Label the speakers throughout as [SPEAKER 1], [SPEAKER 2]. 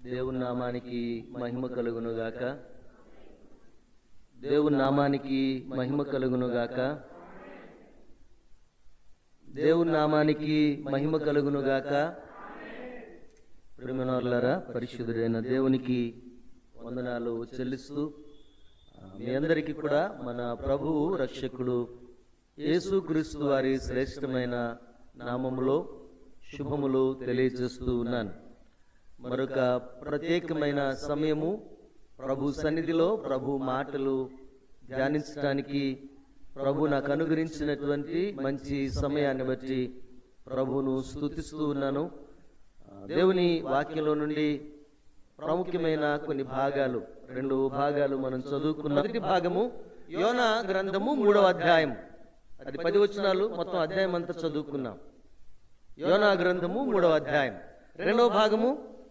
[SPEAKER 1] దేవుని నామానికి మహిమ కలుగును గాక దేవుని నామానికి మహిమ కలుగును గాక దేవుని నామానికి మహిమ కలుగును గాక ప్రేమనవర్లారా పరిశుద్ధుడైన దేవునికి వందనాలు చెల్లిస్తూ ఆ, మీ అందరికీ కూడా మన ప్రభువు రక్షకుడు యేసుక్రీస్తు వారి శ్రేష్టమైన నామములో శుభములు తెలియజేస్తూ ఉన్నాను మరొక ప్రత్యేకమైన సమయము ప్రభు సన్నిధిలో ప్రభు మాటలు ధ్యానించడానికి ప్రభు నాకు అనుగ్రహించినటువంటి మంచి సమయాన్ని బట్టి ప్రభువును స్తుతిస్తూ ఉన్నాను ఆ, దేవుని వాక్యంలో నుండి ప్రాముఖ్యమైన కొన్ని భాగాలు రెండు భాగాలు మనం చదువుకున్నాం మొదటి భాగము యోనా గ్రంథము మూడవ అధ్యాయం అది పది వచనాలు మొత్తం అధ్యాయం అంతా చదువుకున్నాం యోనా గ్రంథము మూడవ అధ్యాయం రెండవ భాగము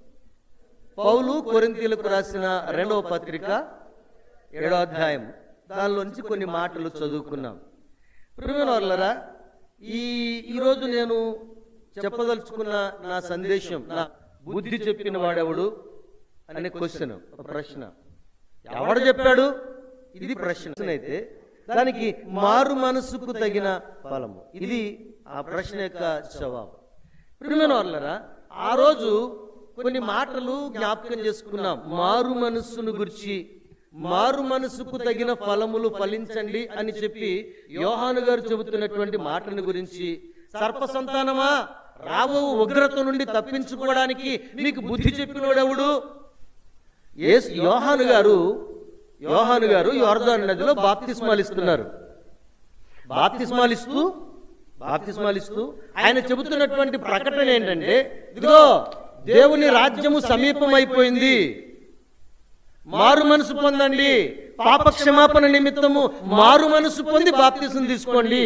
[SPEAKER 1] పౌలు కొరింతీలకు రాసిన రెండవ పత్రిక ఏడవ అధ్యాయం దానిలోంచి కొన్ని మాటలు చదువుకున్నాం ప్రిమినవర్లరా ఈ ఈరోజు నేను చెప్పదలుచుకున్న నా సందేశం నా బుద్ధి చెప్పిన వాడెవడు అనే క్వశ్చన్ ఒక ప్రశ్న ఎవడు చెప్పాడు ఇది ప్రశ్న అయితే దానికి మారు మనసుకు తగిన ఫలము ఇది ఆ ప్రశ్న యొక్క జవాబు ప్రియమైన వాళ్ళరా ఆ రోజు కొన్ని మాటలు జ్ఞాపకం చేసుకున్నాం మారు మనస్సును గురించి మారు మనసుకు తగిన ఫలములు ఫలించండి అని చెప్పి యోహాను గారు చెబుతున్నటువంటి మాటను గురించి సర్ప సంతానమా రాబో ఉగ్రత నుండి తప్పించుకోవడానికి మీకు బుద్ధి చెప్పినోడెవడు యేసు యోహాను గారు యోహాను గారు యోర్దాన్ నదిలో బాప్తిస్మాలు ఇస్తున్నారు బాప్తిస్మాలు ఇస్తూ బాప్తిస్మాలు ఇస్తూ ఆయన చెబుతున్నటువంటి ప్రకటన ఏంటంటే ఇదిగో దేవుని రాజ్యము సమీపమైపోయింది మారు మనసు పొందండి పాప క్షమాపణ నిమిత్తము మారు మనసు పొంది బాప్తిసం తీసుకోండి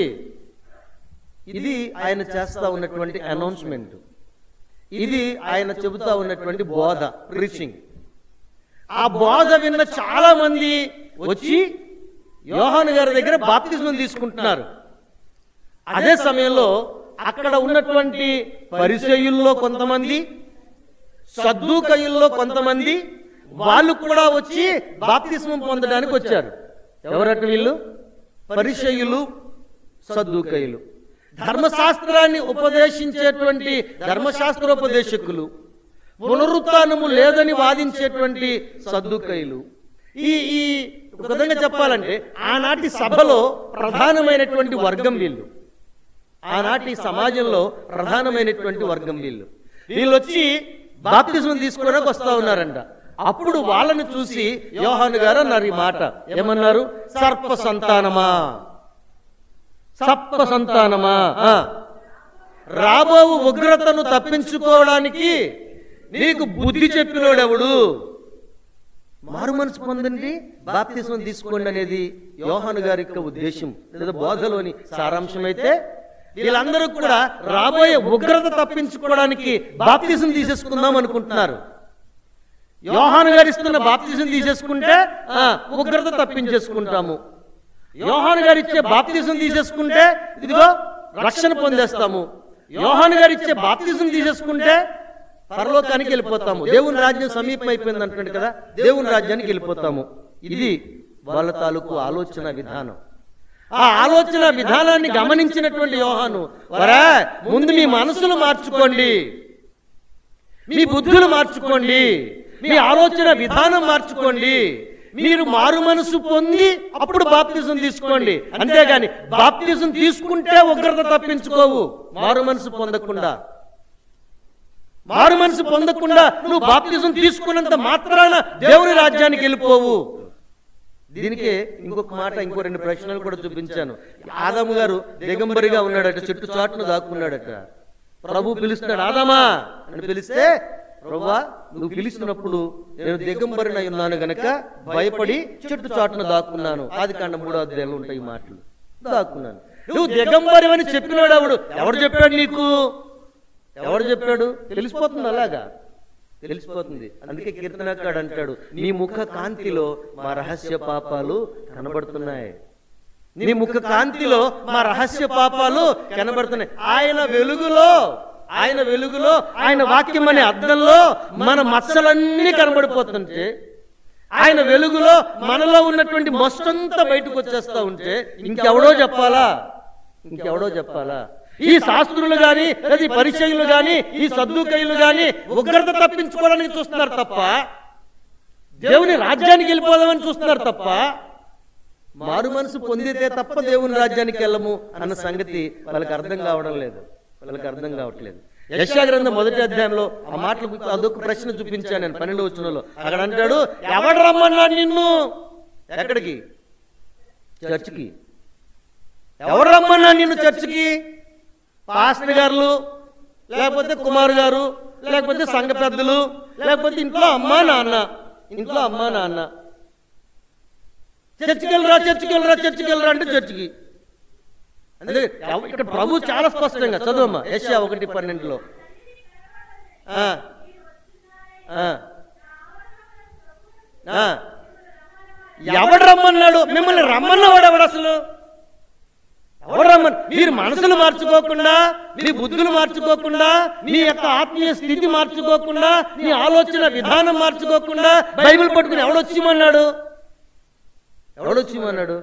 [SPEAKER 1] ఇది ఆయన చేస్తా ఉన్నటువంటి అనౌన్స్మెంట్ ఇది ఆయన చెబుతా ఉన్నటువంటి బోధ ప్రీచింగ్ ఆ బోధ విన్న చాలా మంది వచ్చి యోహాను గారి దగ్గర బాప్తిజం తీసుకుంటున్నారు అదే సమయంలో అక్కడ ఉన్నటువంటి పరిచయుల్లో కొంతమంది సద్దుకయుల్లో కొంతమంది వాళ్ళు కూడా వచ్చి బాప్తిస్మం పొందడానికి వచ్చారు ఎవరట వీళ్ళు పరిచయులు సద్దుకయులు ధర్మశాస్త్రాన్ని ఉపదేశించేటువంటి ధర్మశాస్త్రోపదేశకులు పునరుత్నము లేదని వాదించేటువంటి సద్దుకైలు ఈ ఈ ఒక విధంగా చెప్పాలంటే ఆనాటి సభలో ప్రధానమైనటువంటి వర్గం వీళ్ళు ఆనాటి సమాజంలో ప్రధానమైనటువంటి వర్గం వీళ్ళు వీళ్ళు వచ్చి బాప్తిజం తీసుకోవడానికి వస్తా ఉన్నారంట అప్పుడు వాళ్ళని చూసి యోహాను గారు అన్నారు ఈ మాట ఏమన్నారు సర్ప సంతానమా సర్ప సంతానమా ఆ. రాబో ఉగ్రతను తప్పించుకోవడానికి నీకు బుద్ధి చెప్పినోడెవడు మారు మనసు పొందండి బాప్తిసం తీసుకోండి అనేది యోహాను గారి యొక్క ఉద్దేశం లేదా బోధలోని సారాంశం అయితే వీళ్ళందరూ కూడా రాబోయే ఉగ్రత తప్పించుకోవడానికి బాప్తిసం తీసేసుకుందాం అనుకుంటున్నారు యోహాను గారు ఇస్తున్న బాప్తిసం తీసేసుకుంటే ఆ, ఉగ్రత తప్పించేసుకుంటాము యోహాను గారు ఇచ్చే బాప్తిసం తీసేసుకుంటే ఇదిగో రక్షణ పొందేస్తాము యోహాను గారు ఇచ్చే బాప్తిసం తీసేసుకుంటే పరలోకానికి వెళ్ళిపోతాము దేవుని రాజ్యం సమీపం అయిపోయింది అంటున్నాడు కదా దేవుని రాజ్యానికి వెళ్ళిపోతాము ఇది వాళ్ళ తాలూకు ఆలోచన విధానం ఆ ఆలోచన విధానాన్ని గమనించినటువంటి యోహాను వరా ముందు మీ మనసులు మార్చుకోండి మీ బుద్ధులు మార్చుకోండి మీ ఆలోచన విధానం మార్చుకోండి మీరు మారు మనసు పొంది అప్పుడు బాప్తిజం తీసుకోండి అంతేగాని బాప్తిజం తీసుకుంటే ఉగ్రత తప్పించుకోవు మారు మనసు పొందకుండా మారు మనసు పొందకుండా నువ్వు బాప్తిజం తీసుకున్నంత మాత్రాన దేవుని రాజ్యానికి వెళ్ళిపోవు దీనికే ఇంకొక మాట ఇంకో రెండు ప్రశ్నలు కూడా చూపించాను ఆదాము గారు దిగంబరిగా ఉన్నాడట చెట్టు చాటును దాక్కున్నాడట ప్రభు పిలుస్తున్నాడు ఆదామా అని పిలిస్తే ప్రభువా నువ్వు పిలుస్తున్నప్పుడు నేను దిగంబరినై ఉన్నాను గనక భయపడి చెట్టు చాటును దాక్కున్నాను ఆది కాండ మూడో అధ్యాయంలో ఉంటాయి ఈ మాటలు దాక్కున్నాను నువ్వు దిగంబరి అని చెప్పినాడు ఎవడు ఎవడు చెప్పాడు నీకు ఎవడు చెప్పాడు తెలిసిపోతుంది అలాగా తెలిసిపోతుంది అందుకే కీర్తనకాడు అంటాడు నీ ముఖ కాంతిలో మా రహస్య పాపాలు కనబడుతున్నాయి నీ ముఖ కాంతిలో మా రహస్య పాపాలు కనబడుతున్నాయి ఆయన వెలుగులో ఆయన వెలుగులో ఆయన వాక్యం అనే అద్దంలో మన మచ్చలన్నీ కనబడిపోతుంటే ఆయన వెలుగులో మనలో ఉన్నటువంటి మస్తంతా బయటకు వచ్చేస్తా ఉంటే ఇంకెవడో చెప్పాలా ఇంకెవడో చెప్పాలా ఈ శాస్త్రులు గాని లేదా ఈ పరిచయులు గాని ఈ సద్దుకయులు గాని ఉగ్రత తప్పించుకోవడానికి చూస్తున్నారు తప్ప దేవుని రాజ్యానికి వెళ్ళిపోదామని చూస్తున్నారు తప్ప మారు మనసు పొందితే తప్ప దేవుని రాజ్యానికి వెళ్ళము అన్న సంగతి వాళ్ళకి అర్థం కావడం లేదు వాళ్ళకి అర్థం కావట్లేదు యశా గ్రంథం మొదటి అధ్యాయంలో ఆ మాటలు గుర్తు- అదొక ప్రశ్న చూపించాను నేను పన్నెండు వచ్చినలో అక్కడ అంటాడు ఎవడు రమ్మన్నాడు నిన్ను ఎక్కడికి చర్చికి ఎవరు రమ్మన్నాడు నిన్ను చర్చికి పాస్టర్ గారు లేకపోతే కుమార్ గారు లేకపోతే సంఘ పెద్దలు లేకపోతే ఇంట్లో అమ్మా నాన్న ఇంట్లో అమ్మా నాన్న చర్చికి వెళ్ళరా చర్చికి వెళ్ళరా చర్చికి వెళ్ళరా అంటే చర్చికి అందుకే ఎవ- ఇక్కడ ప్రభు చాలా స్పష్టంగా చదువమ్మా ఏషియా ఒకటి పన్నెండులో ఆ. ఆ. ఆ. ఎవడు రమ్మన్నాడు మిమ్మల్ని రమ్మన్నవాడు ఎవడు అసలు ఎవడు రమ్మని మీరు మనసులు మార్చుకోకుండా మీ బుద్ధులు మార్చుకోకుండా మీ యొక్క ఆత్మీయ స్థితి మార్చుకోకుండా మీ ఆలోచన విధానం మార్చుకోకుండా బైబిల్ పట్టుకుని ఎవడొచ్చిమన్నాడు ఎవడొచ్చిమన్నాడు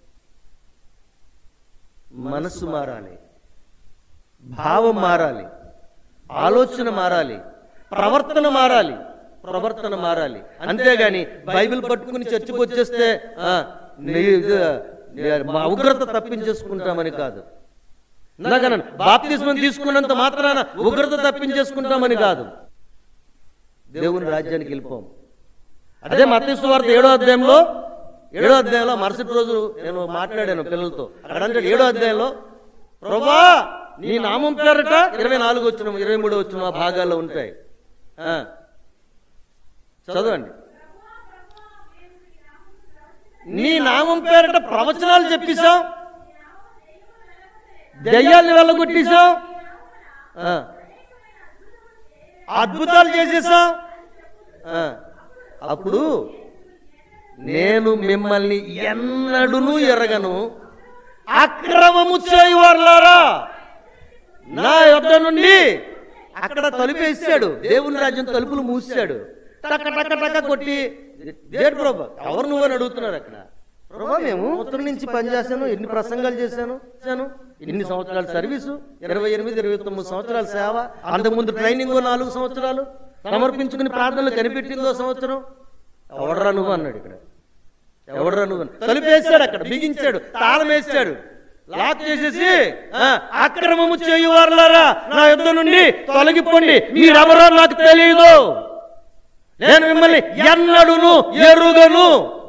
[SPEAKER 1] మనస్సు మారాలి భావం మారాలి ఆలోచన మారాలి ప్రవర్తన మారాలి ప్రవర్తన మారాలి అంతేగాని బైబిల్ పట్టుకుని చర్చకు వచ్చేస్తే ఆ, నీ- ఇది, మా ఉగ్రత తప్పించేసుకుంటామని కాదు ఇందాకన్నాను బాప్తిస్మం తీసుకున్నంత మాత్రాన ఉగ్రత తప్పించేసుకుంటామని కాదు దేవుని రాజ్యానికి వెళ్ళిపోం అదే మతీసు వార్త ఏడో అధ్యాయంలో ఏడో అధ్యాయంలో మరుసటి రోజు నేను మాట్లాడాను పిల్లలతో అక్కడ అంటే ఏడో అధ్యాయంలో ప్రభా నీ నామం పేరట ఇరవై నాలుగు వచ్చిన ఇరవై మూడు వచ్చిన ఆ భాగాల్లో ఉంటాయి ఆ. చదవండి నీ నామం పేరట ప్రవచనాలు చెప్పేశాం దెయ్యాన్ని వెళ్ళగొట్టేశాం ఆ. అద్భుతాలు చేసేసాం ఆ. అప్పుడు నేను మిమ్మల్ని ఎన్నడును ఎరగను అక్రమము చేయువారులారా నా యొద్ద నుండి అక్కడ తలుపేసాడు దేవుని రాజ్యం తలుపులు మూసాడు టక టక టక కొట్టి దేడు ప్రభా ఎవరు నువ్వు అని అడుగుతున్నారు అక్కడ ప్రభా మేము ఉత్తరం నుంచి పనిచేశాను ఎన్ని ప్రసంగాలు చేశాను చేశాను ఎన్ని సంవత్సరాల సర్వీసు ఇరవై ఎనిమిది ఇరవై తొమ్మిది సంవత్సరాల సేవ అంతకుముందు ట్రైనింగ్ నాలుగు సంవత్సరాలు సమర్పించుకుని ప్రార్థనలు కనిపెట్టిందో సంవత్సరం ఎవడరా నువ్వు అన్నాడు ఇక్కడ ఎవడరా నువ్వు అని. తలుపేశాడు అక్కడ బిగించాడు తాళం వేసాడు లాక్ చేసేసి ఆ, అక్రమము చేయువారులారా నా యుద్ధ నుండి తొలగిపోండి మీరెవరో నాకు తెలియదు నేను మిమ్మల్ని ఎన్నడును ఎరుగను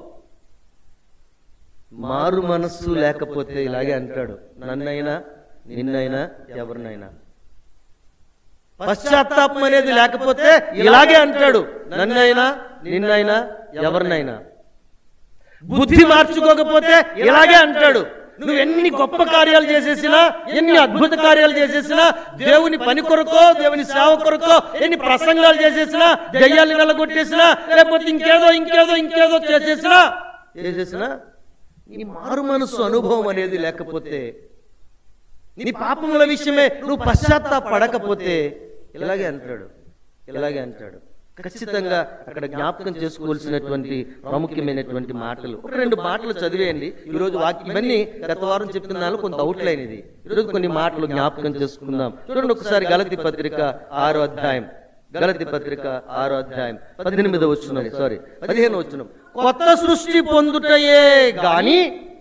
[SPEAKER 1] మారు మనస్సు లేకపోతే ఇలాగే అంటాడు నన్నైనా నిన్నైనా ఎవరినైనా పశ్చాత్తాపం అనేది లేకపోతే ఇలాగే అంటాడు నన్నైనా నిన్నైనా ఎవరినైనా బుద్ధి మార్చుకోకపోతే ఇలాగే అంటాడు నువ్వు ఎన్ని గొప్ప కార్యాలు చేసేసినా ఎన్ని అద్భుత కార్యాలు చేసేసినా దేవుని పని కొరకో దేవుని సేవ కొరకో ఎన్ని ప్రసంగాలు చేసేసినా దయ్యాలు వెళ్ళగొట్టేసినా లేకపోతే ఇంకేదో ఇంకేదో ఇంకేదో చేసేసినా చేసేసినా నీ మారు మనస్సు అనుభవం అనేది లేకపోతే నీ పాపముల విషయమే నువ్వు పశ్చాత్తాపడకపోతే ఇలాగే అంటాడు ఇలాగే అంటాడు ఖచ్చితంగా అక్కడ జ్ఞాపకం చేసుకోవాల్సినటువంటి ప్రాముఖ్యమైనటువంటి మాటలు ఒక రెండు మాటలు చదివేయండి ఈరోజు వాక్యం ఇవన్నీ గత వారం చెప్పిన దానిలో కొంత అవుట్లైన్ ఇది ఈరోజు కొన్ని మాటలు జ్ఞాపకం చేసుకుందాం చూడండి ఒకసారి గలతి పత్రిక ఆరో అధ్యాయం గలతి పత్రిక ఆరో అధ్యాయం పద్దెనిమిది వచ్చిన సారీ పదిహేను వచ్చిన కొత్త సృష్టి పొందుటయే గాని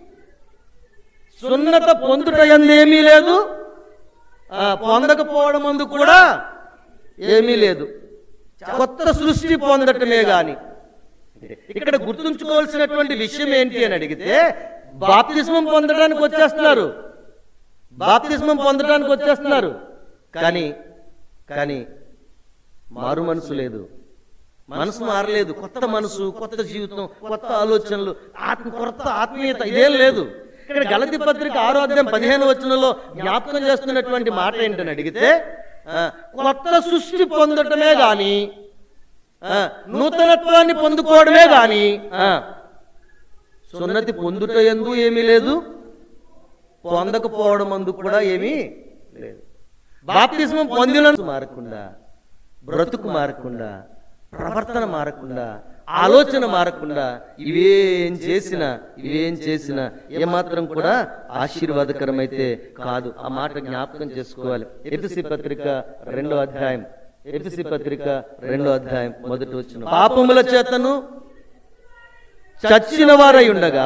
[SPEAKER 1] సున్నత పొందుట ఎందేమీ లేదు ఆ, పొందకపోవడం అందు కూడా ఏమీ లేదు కొత్త సృష్టి పొందటమే గాని ఇక్కడ గుర్తుంచుకోవాల్సినటువంటి విషయం ఏంటి అని అడిగితే బాప్తిస్మం పొందడానికి వచ్చేస్తున్నారు బాప్తిస్మం పొందడానికి వచ్చేస్తున్నారు కానీ కానీ మారు మనసు లేదు మనసు మారలేదు కొత్త మనసు కొత్త జీవితం కొత్త ఆలోచనలు ఆత్మ కొత్త ఆత్మీయత ఇదేం లేదు ఇక్కడ గలతి పత్రిక ఆరో అధ్యాయం పదిహేను వచనంలో జ్ఞాపకం చేస్తున్నటువంటి మాట ఏంటని అడిగితే ఆ, కొత్త సృష్టి పొందటమే గాని ఆ, నూతనత్వాన్ని పొందుకోవడమే గాని ఆ, సున్నతి పొందుట ఎందు ఏమీ లేదు పొందకపోవడం అందు కూడా ఏమీ లేదు బాప్తిస్మం పొందిన మారకుండా బ్రతుకు మారకుండా ప్రవర్తన మారకుండా ఆలోచన మారకుండా ఇవేం చేసినా ఇవేం చేసినా ఏమాత్రం కూడా ఆశీర్వాదకరమైతే కాదు ఆ మాట జ్ఞాపకం చేసుకోవాలి ఎపిసి పత్రిక రెండో అధ్యాయం ఎపిసి పత్రిక రెండో అధ్యాయం మొదటి వచ్చిన పాపముల చేతను చచ్చిన వారై ఉండగా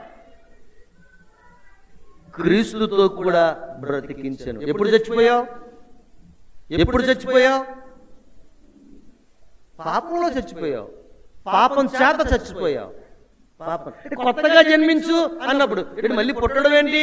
[SPEAKER 1] క్రీస్తుతో కూడా బ్రతికించను ఎప్పుడు చచ్చిపోయావు ఎప్పుడు చచ్చిపోయావు పాపంలో చచ్చిపోయావు పాపం చేత చచ్చిపోయావు పాపం అంటే కొత్తగా జన్మించు అన్నప్పుడు ఇటు మళ్ళీ పుట్టడం ఏంటి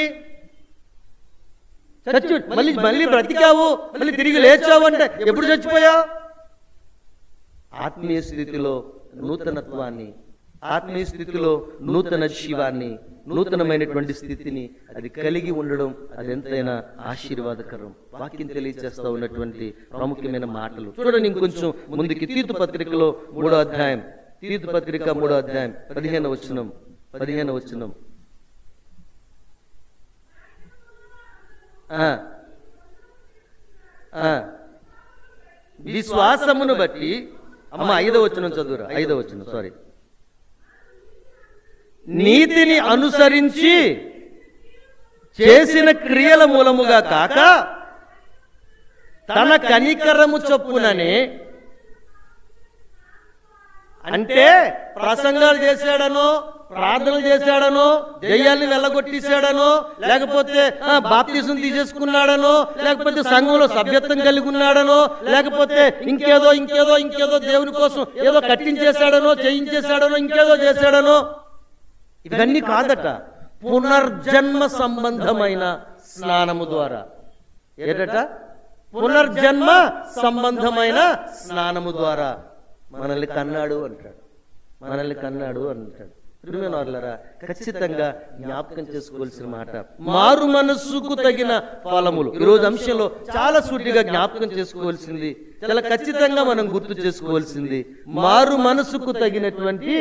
[SPEAKER 1] చచ్చు మళ్ళీ మళ్ళీ బ్రతికావు మళ్ళీ తిరిగి లేచావు అంటే ఎప్పుడు చచ్చిపోయావు ఆత్మీయ స్థితిలో నూతనత్వాన్ని ఆత్మీయ స్థితిలో నూతన శివాన్ని నూతనమైనటువంటి స్థితిని అది కలిగి ఉండడం అది ఎంతైనా ఆశీర్వాదకరం వాక్యం తెలియజేస్తా ఉన్నటువంటి ప్రాముఖ్యమైన మాటలు చూడండి ఇంకొంచెం ముందుకి తీతు పత్రికలో మూడో అధ్యాయం తీతు పత్రిక మూడో అధ్యాయం పదిహేను వచనం పదిహేను వచనం ఆ. ఆ. విశ్వాసమును బట్టి అమ్మ ఐదో వచనం చదువురా ఐదో వచనం సారీ నీతిని అనుసరించి చేసిన క్రియల మూలముగా కాక తన కనికరము చొప్పుననే అంటే ప్రసంగాలు చేశాడనో ప్రార్థనలు చేశాడనో దెయ్యాల్ని వెళ్ళగొట్టేశాడనో లేకపోతే ఆ, బాప్తిసం తీసేసుకున్నాడనో లేకపోతే సంఘంలో సభ్యత్వం కలిగి ఉన్నాడనో లేకపోతే ఇంకేదో ఇంకేదో ఇంకేదో దేవుని కోసం ఏదో కట్టించేశాడనో చేయించేశాడనో ఇంకేదో చేశాడనో ఇవన్నీ కాదట పునర్జన్మ సంబంధమైన స్నానము ద్వారా ఏటట పునర్జన్మ సంబంధమైన స్నానము ద్వారా మనల్ని కన్నాడు అంటాడు మనల్ని కన్నాడు అంటాడు ప్రియమైన వాళ్ళరా ఖచ్చితంగా జ్ఞాపకం చేసుకోవాల్సిన మాట మారు మనస్సుకు తగిన ఫలములు ఈరోజు అంశంలో చాలా సూటిగా జ్ఞాపకం చేసుకోవాల్సింది చాలా ఖచ్చితంగా మనం గుర్తు చేసుకోవాల్సింది మారు మనసుకు తగినటువంటి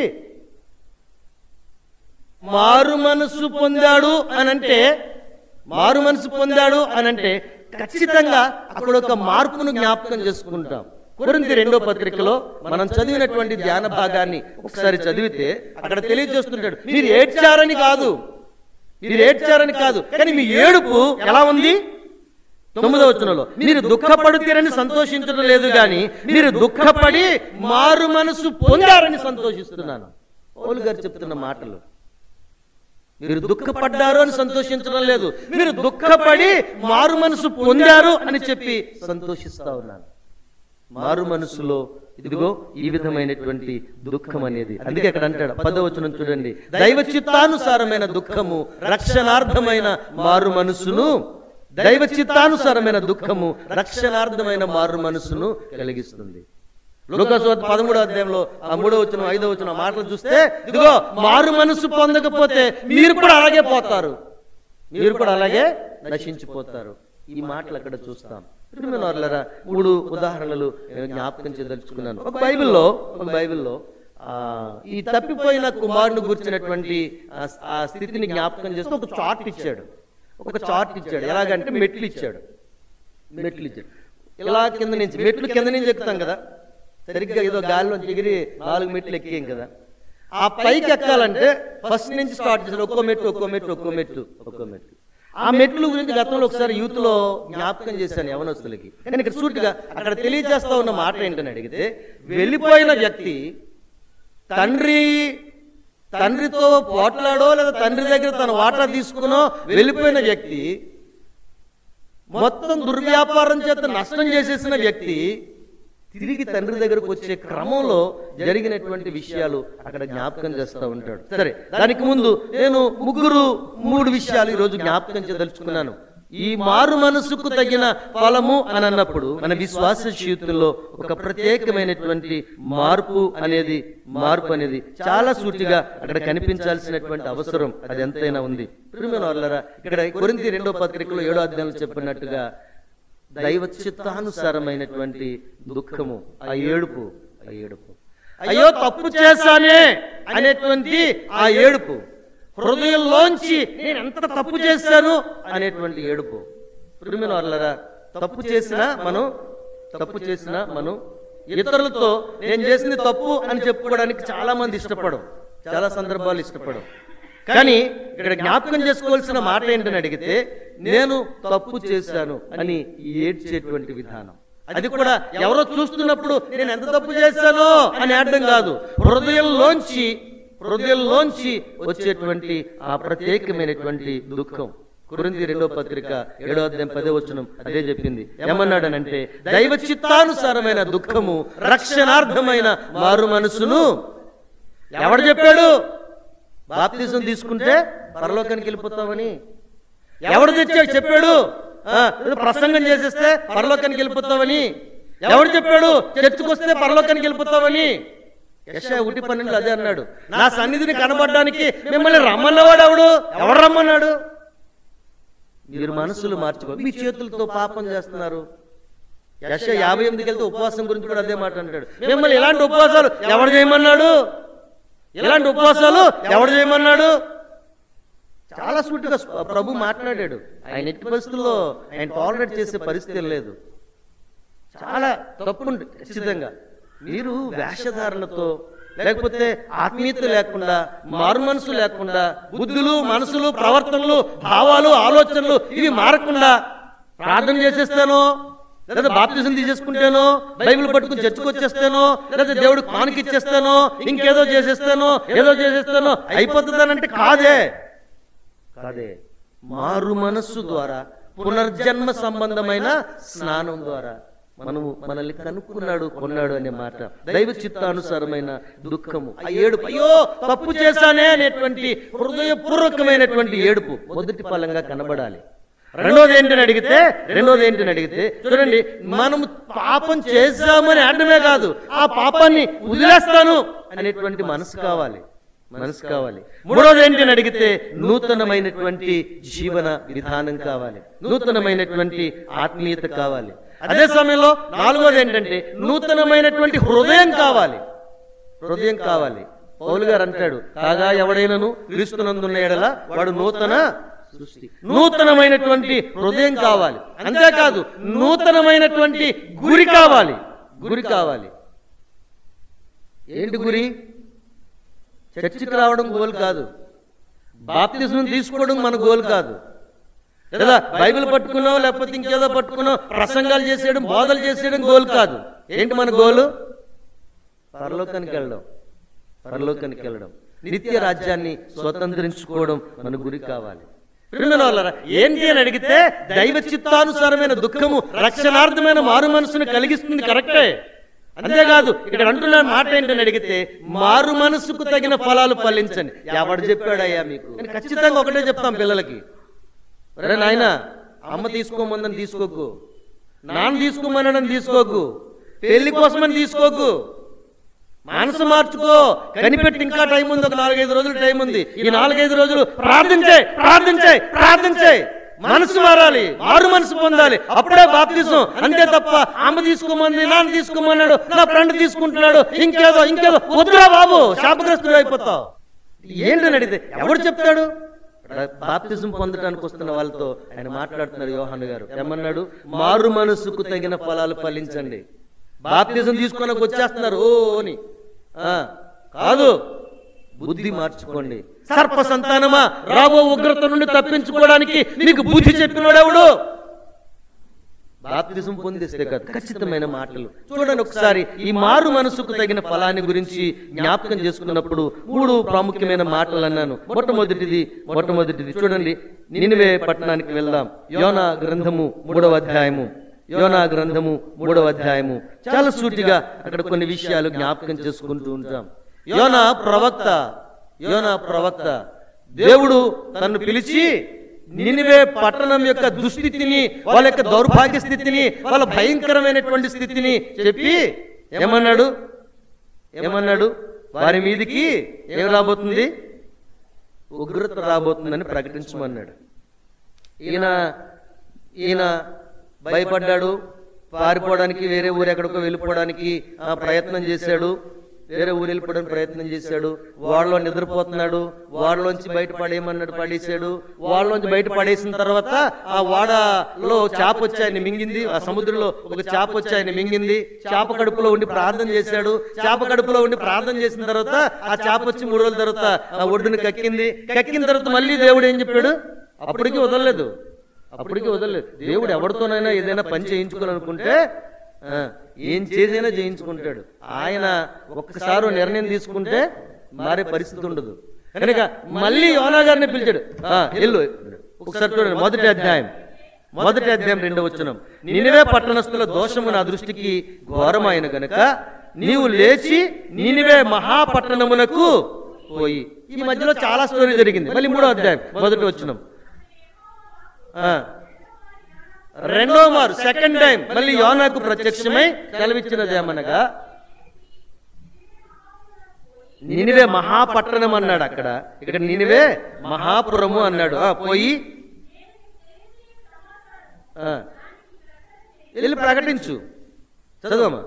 [SPEAKER 1] మారు మనసు పొందాడు అనంటే మారు మనసు పొందాడు అనంటే ఖచ్చితంగా అక్కడ ఒక మార్పును జ్ఞాపకం చేసుకుంటాం కొరింది రెండో పత్రికలో మనం చదివినటువంటి ధ్యాన భాగాన్ని ఒకసారి చదివితే అక్కడ తెలియజేస్తుంటాడు మీరు ఏడ్చారని కాదు మీరు ఏడ్చారని కాదు కానీ మీ ఏడుపు ఎలా ఉంది తొమ్మిదో వచనంలో మీరు దుఃఖపడుతారని సంతోషించడం లేదు కానీ మీరు దుఃఖపడి మారు మనసు పొందారని సంతోషిస్తున్నాను పౌలు గారు చెప్తున్న మాటలు మీరు దుఃఖపడ్డారు అని సంతోషించడం లేదు మీరు దుఃఖపడి మారు మనసు పొందారు అని చెప్పి సంతోషిస్తా ఉన్నాను మారు మనసులో ఇదిగో ఈ విధమైనటువంటి దుఃఖం అనేది అందుకే అక్కడ అంటాడు పదవచనం చూడండి దైవ చిత్తానుసారమైన దుఃఖము రక్షణార్థమైన మారు మనసును దైవ చిత్తానుసారమైన దుఃఖము రక్షణార్థమైన మారు మనసును కలిగిస్తుంది లోకసోత్ పదమూడో అధ్యాయంలో ఆ మూడో వచ్చిన ఐదో వచ్చిన మాటలు చూస్తే ఇదిగో మారు మనసు పొందకపోతే మీరు కూడా అలాగే పోతారు మీరు కూడా అలాగే నశించిపోతారు ఈ మాటలు అక్కడ చూస్తాం ప్రియమైన వారులారా, మూడు ఉదాహరణలు నేను జ్ఞాపకం చేయదలుచుకున్నాను ఒక బైబిల్లో ఒక బైబిల్లో ఆ, ఈ తప్పిపోయిన కుమారుని గురించినటువంటి ఆ- ఆ స్థితిని జ్ఞాపకం చేస్తూ ఒక చార్ట్ ఇచ్చాడు ఒక చార్ట్ ఇచ్చాడు ఎలాగంటే మెట్లు ఇచ్చాడు మెట్లు ఇచ్చాడు ఇలా కింద నుంచి మెట్లు కింద నుంచి ఎక్కుతాం కదా సరిగ్గా ఏదో గాలిలో ఎగిరి నాలుగు మెట్లు ఎక్కాం కదా ఆ పైకి ఎక్కాలంటే ఫస్ట్ నుంచి స్టార్ట్ చేశాడు ఒక్కో మెట్టు ఒక్కో మెట్టు ఒక్కో మెట్టు ఒక్కో మెట్టు ఆ మెట్లు గురించి గతంలో ఒకసారి యూత్ లో జ్ఞాపకం చేశాను యవనస్తులకి కానీ ఇక్కడ సూటిగా అక్కడ తెలియజేస్తా ఉన్న మాట ఏంటని అడిగితే వెళ్ళిపోయిన వ్యక్తి తండ్రి తండ్రితో పోట్లాడో లేదా తండ్రి దగ్గర తన వాటా తీసుకునో వెళ్ళిపోయిన వ్యక్తి మొత్తం దుర్వ్యాపారం చేత నష్టం చేసేసిన వ్యక్తి తిరిగి తండ్రి దగ్గరకు వచ్చే క్రమంలో జరిగినటువంటి విషయాలు అక్కడ జ్ఞాపకం చేస్తూ ఉంటాడు సరే దానికి ముందు నేను ముగ్గురు మూడు విషయాలు ఈరోజు జ్ఞాపకం చేయదలుచుకున్నాను ఈ మారు మనసుకు తగిన ఫలము అని అన్నప్పుడు మన విశ్వాస జీవితంలో ఒక ప్రత్యేకమైనటువంటి మార్పు అనేది మార్పు అనేది చాలా సూటిగా అక్కడ కనిపించాల్సినటువంటి అవసరం అది ఎంతైనా ఉంది ప్రియమైన వాళ్ళారా ఇక్కడ కొరింది రెండో పత్రికలో ఏడో అధ్యాయంలో చెప్పినట్టుగా దైవ చిత్తానుసారమైనటువంటి దుఃఖము ఆ ఏడుపు ఆ ఏడుపు అయ్యో తప్పు చేశానే అనేటువంటి ఆ ఏడుపు హృదయంలోంచి నేను ఎంత తప్పు చేశాను అనేటువంటి ఏడుపు ప్రియమైన వాళ్ళరా తప్పు చేసినా మనం తప్పు చేసినా మనం ఇతరులతో నేను చేసింది తప్పు అని చెప్పుకోవడానికి చాలా మంది ఇష్టపడం చాలా సందర్భాలు ఇష్టపడం కానీ ఇక్కడ జ్ఞాపకం చేసుకోవాల్సిన మాట ఏంటని అడిగితే నేను తప్పు చేశాను అని ఏడ్చేటువంటి విధానం అది కూడా ఎవరో చూస్తున్నప్పుడు నేను ఎంత తప్పు చేశానో అని అర్థం కాదు హృదయంలోంచి హృదయంలోంచి వచ్చేటువంటి ఆ ప్రత్యేకమైనటువంటి దుఃఖం కురింది రెండో పత్రిక ఏడో అధ్యాయం పదే వచనం అదే చెప్పింది ఏమన్నాడనంటే దైవ చిత్తానుసారమైన దుఃఖము రక్షణార్థమైన మారు మనసును ఎవడు చెప్పాడు బాప్తిజం తీసుకుంటే పరలోకానికి వెళ్ళిపోతామని ఎవడు తెచ్చాడు చెప్పాడు ఆ, ఏదో ప్రసంగం చేసేస్తే పరలోకానికి వెళ్ళిపోతామని ఎవడు చెప్పాడు చర్చకు వస్తే పరలోకానికి వెళ్ళిపోతామని యశ ఒకటి పన్నెండు అదే అన్నాడు నా సన్నిధిని కనబడడానికి మిమ్మల్ని రమ్మన్నవాడు ఎవడు ఎవడు రమ్మన్నాడు మీరు మనసులు మార్చుకో మీ చేతులతో పాపం చేస్తున్నారు యశ యాభై ఎనిమిదికి వెళ్తే ఉపవాసం గురించి కూడా అదే మాట అంటాడు మిమ్మల్ని ఇలాంటి ఉపవాసాలు ఎవడు చేయమన్నాడు ఇలాంటి ఉపవాసాలు ఎవడు చేయమన్నాడు చాలా సూటిగా స్వ- ప్రభు మాట్లాడాడు ఆయన ఎట్టి పరిస్థితుల్లో ఆయన టాలరేట్ చేసే పరిస్థితి లేదు చాలా తప్పు ఉంది ఖచ్చితంగా మీరు వేషధారణతో లేకపోతే ఆత్మీయత లేకుండా మారు మనసు లేకుండా బుద్ధులు మనసులు ప్రవర్తనలు భావాలు ఆలోచనలు ఇవి మారకుండా ప్రార్థన చేసేస్తానో లేదా బాప్తిజం తీసేసుకుంటేనో బైబిల్ పట్టుకుని చర్చకు వచ్చేస్తానో లేదా దేవుడికి కానుక ఇచ్చేస్తానో ఇంకేదో చేసేస్తానో ఏదో చేసేస్తానో అయిపోతుందనంటే కాదే కాదే మారు మనస్సు ద్వారా పునర్జన్మ సంబంధమైన స్నానం ద్వారా మనము మనల్ని కనుక్కున్నాడు కొన్నాడు అనే మాట దైవ చిత్తానుసారమైన దుఃఖము ఆ ఏడుపు అయ్యో తప్పు చేశానే అనేటువంటి హృదయపూర్వకమైనటువంటి ఏడుపు మొదటి ఫలంగా కనబడాలి రెండోది ఏంటని అడిగితే రెండోది ఏంటని అడిగితే చూడండి మనము పాపం చేశామని అనడమే కాదు ఆ పాపాన్ని వదిలేస్తాను అనేటువంటి మనసు కావాలి మనసు కావాలి మూడోది ఏంటి అని అడిగితే నూతనమైనటువంటి జీవన విధానం కావాలి నూతనమైనటువంటి ఆత్మీయత కావాలి అదే సమయంలో నాలుగోది ఏంటంటే నూతనమైనటువంటి హృదయం కావాలి హృదయం కావాలి పౌలు గారు అంటాడు కాగా ఎవడైనను క్రీస్తునందున్న ఎడల వాడు నూతన సృష్టి నూతనమైనటువంటి హృదయం కావాలి అంతేకాదు నూతనమైనటువంటి గురి కావాలి గురి కావాలి ఏంటి గురి చర్చికి రావడం గోల్ కాదు బాప్తిజం తీసుకోవడం మన గోల్ కాదు లేదా బైబిల్ పట్టుకున్నాం లేకపోతే ఇంకేదో పట్టుకున్నాం ప్రసంగాలు చేసేయడం బోధలు చేసేయడం గోల్ కాదు ఏంటి మన గోలు పరలోకానికి వెళ్ళడం పరలోకానికి వెళ్ళడం నిత్య రాజ్యాన్ని స్వతంత్రించుకోవడం మన గురి కావాలి ప్రియమైన వాళ్ళారా, ఏంటి అని అడిగితే దైవ చిత్తానుసారమైన దుఃఖము రక్షణార్థమైన మారు మనసును కలిగిస్తుంది కరెక్టే అంతేకాదు ఇక్కడ అంటున్న మాట ఏంటని అడిగితే మారు మనసుకు తగిన ఫలాలు ఫలించండి ఎవడు చెప్పాడయ్యా మీకు నేను ఖచ్చితంగా ఒకటే చెప్తాం పిల్లలకి అరే నాయన అమ్మ తీసుకోమందని తీసుకోకు నాన్న తీసుకోమనని తీసుకోకు పెళ్లి కోసమని తీసుకోకు మనసు మార్చుకో కనిపెట్టి ఇంకా టైం ఉంది ఒక నాలుగైదు రోజులు టైం ఉంది ఈ నాలుగైదు రోజులు ప్రార్థించే ప్రార్థించే ప్రార్థించే మనసు మారాలి మారు మనసు పొందాలి అప్పుడే బాప్తిజం అంతే తప్ప అమ్మ తీసుకోమంది నాన్న తీసుకోమన్నాడు నా ఫ్రెండ్ తీసుకుంటున్నాడు ఇంకేదో ఇంకేదో వద్దురా బాబు శాపగ్రస్తుడు అయిపోతావు ఏంటని అడిగితే ఎవడు చెప్తాడు బాప్తిజం పొందడానికి వస్తున్న వాళ్ళతో ఆయన మాట్లాడుతున్నారు యోహాన్ గారు ఏమన్నాడు మారు మనసుకు తగిన ఫలాలు ఫలించండి బాప్తిజం తీసుకొని వచ్చేస్తున్నారు ఓ అని ఆ, కాదు బుద్ధి మార్చుకోండి సర్ప సంతానమా రాబో ఉగ్రత నుండి తప్పించుకోవడానికి నీకు బుద్ధి చెప్పినోడెవడు బాప్తిజం పొందిస్తే కాదు ఖచ్చితమైన మాటలు చూడండి ఒకసారి ఈ మారు మనసుకు తగిన ఫలాన్ని గురించి జ్ఞాపకం చేసుకున్నప్పుడు మూడు ప్రాముఖ్యమైన మాటలు అన్నాను మొట్టమొదటిది మొట్టమొదటిది చూడండి నినివే పట్టణానికి వెళ్దాం యోనా గ్రంథము మూడవ అధ్యాయము యోనా గ్రంథము మూడవ అధ్యాయము చాలా సూటిగా అక్కడ కొన్ని విషయాలు జ్ఞాపకం చేసుకుంటూ ఉంటాం యోనా ప్రవక్త యోనా ప్రవక్త దేవుడు తన్ను పిలిచి నినివే పట్టణం యొక్క దుస్థితిని వాళ్ళ యొక్క దౌర్భాగ్య స్థితిని వాళ్ళ భయంకరమైనటువంటి స్థితిని చెప్పి ఏమన్నాడు ఏమన్నాడు వారి మీదికి ఏం రాబోతుంది ఉగ్రత రాబోతుందని ప్రకటించమన్నాడు ఈయన ఈయన భయపడ్డాడు పారిపోవడానికి వేరే ఊరు ఎక్కడికో వెళ్ళిపోవడానికి ఆ ప్రయత్నం చేశాడు వేరే ఊరు వెళ్ళిపోవడానికి ప్రయత్నం చేశాడు వాడలో నిద్రపోతున్నాడు వాడలోంచి బయట పడేయమన్నాడు పడేశాడు వాడలోంచి బయట పడేసిన తర్వాత ఆ వాడలో చేప వచ్చి ఆయన మింగింది ఆ సముద్రంలో ఒక చేప వచ్చి ఆయన మింగింది చేప కడుపులో ఉండి ప్రార్థన చేశాడు చేప కడుపులో ఉండి ప్రార్థన చేసిన తర్వాత ఆ చేప వచ్చి మూడు రోజుల తర్వాత ఆ ఒడ్డుని కక్కింది కక్కిన తర్వాత మళ్ళీ దేవుడు ఏం చెప్పాడు అప్పటికి వదలలేదు అప్పటికి వదలలేదు దేవుడు ఎవరితోనైనా ఏదైనా పని చేయించుకోవాలనుకుంటే ఆ, ఏం చేసైనా చేయించుకుంటాడు ఆయన ఒక్కసారి ఓ నిర్ణయం తీసుకుంటే మారే పరిస్థితి ఉండదు కనుక మళ్ళీ యోనా గారిని పిలిచాడు ఆ, వెళ్ళు ఒకసారి చూడండి మొదటి అధ్యాయం మొదటి అధ్యాయం రెండో వచ్చిన నినివే పట్టణస్థుల దోషము నా దృష్టికి ఘోరమైన గనుక నీవు లేచి నినివే మహాపట్టణమునకు పోయి ఈ మధ్యలో చాలా స్టోరీ జరిగింది మళ్ళీ మూడో అధ్యాయం మొదటి వచ్చినాం రెండో మారు సెకండ్ టైం మళ్ళీ యోనాకు ప్రత్యక్షమై సెలవిచ్చినదేమనగా నినివే మహాపట్టణం అన్నాడు అక్కడ ఇక్కడ నినివే మహాపురము అన్నాడు ఆ, పోయి ఆ, వెళ్ళి ప్రకటించు చదవమ్మా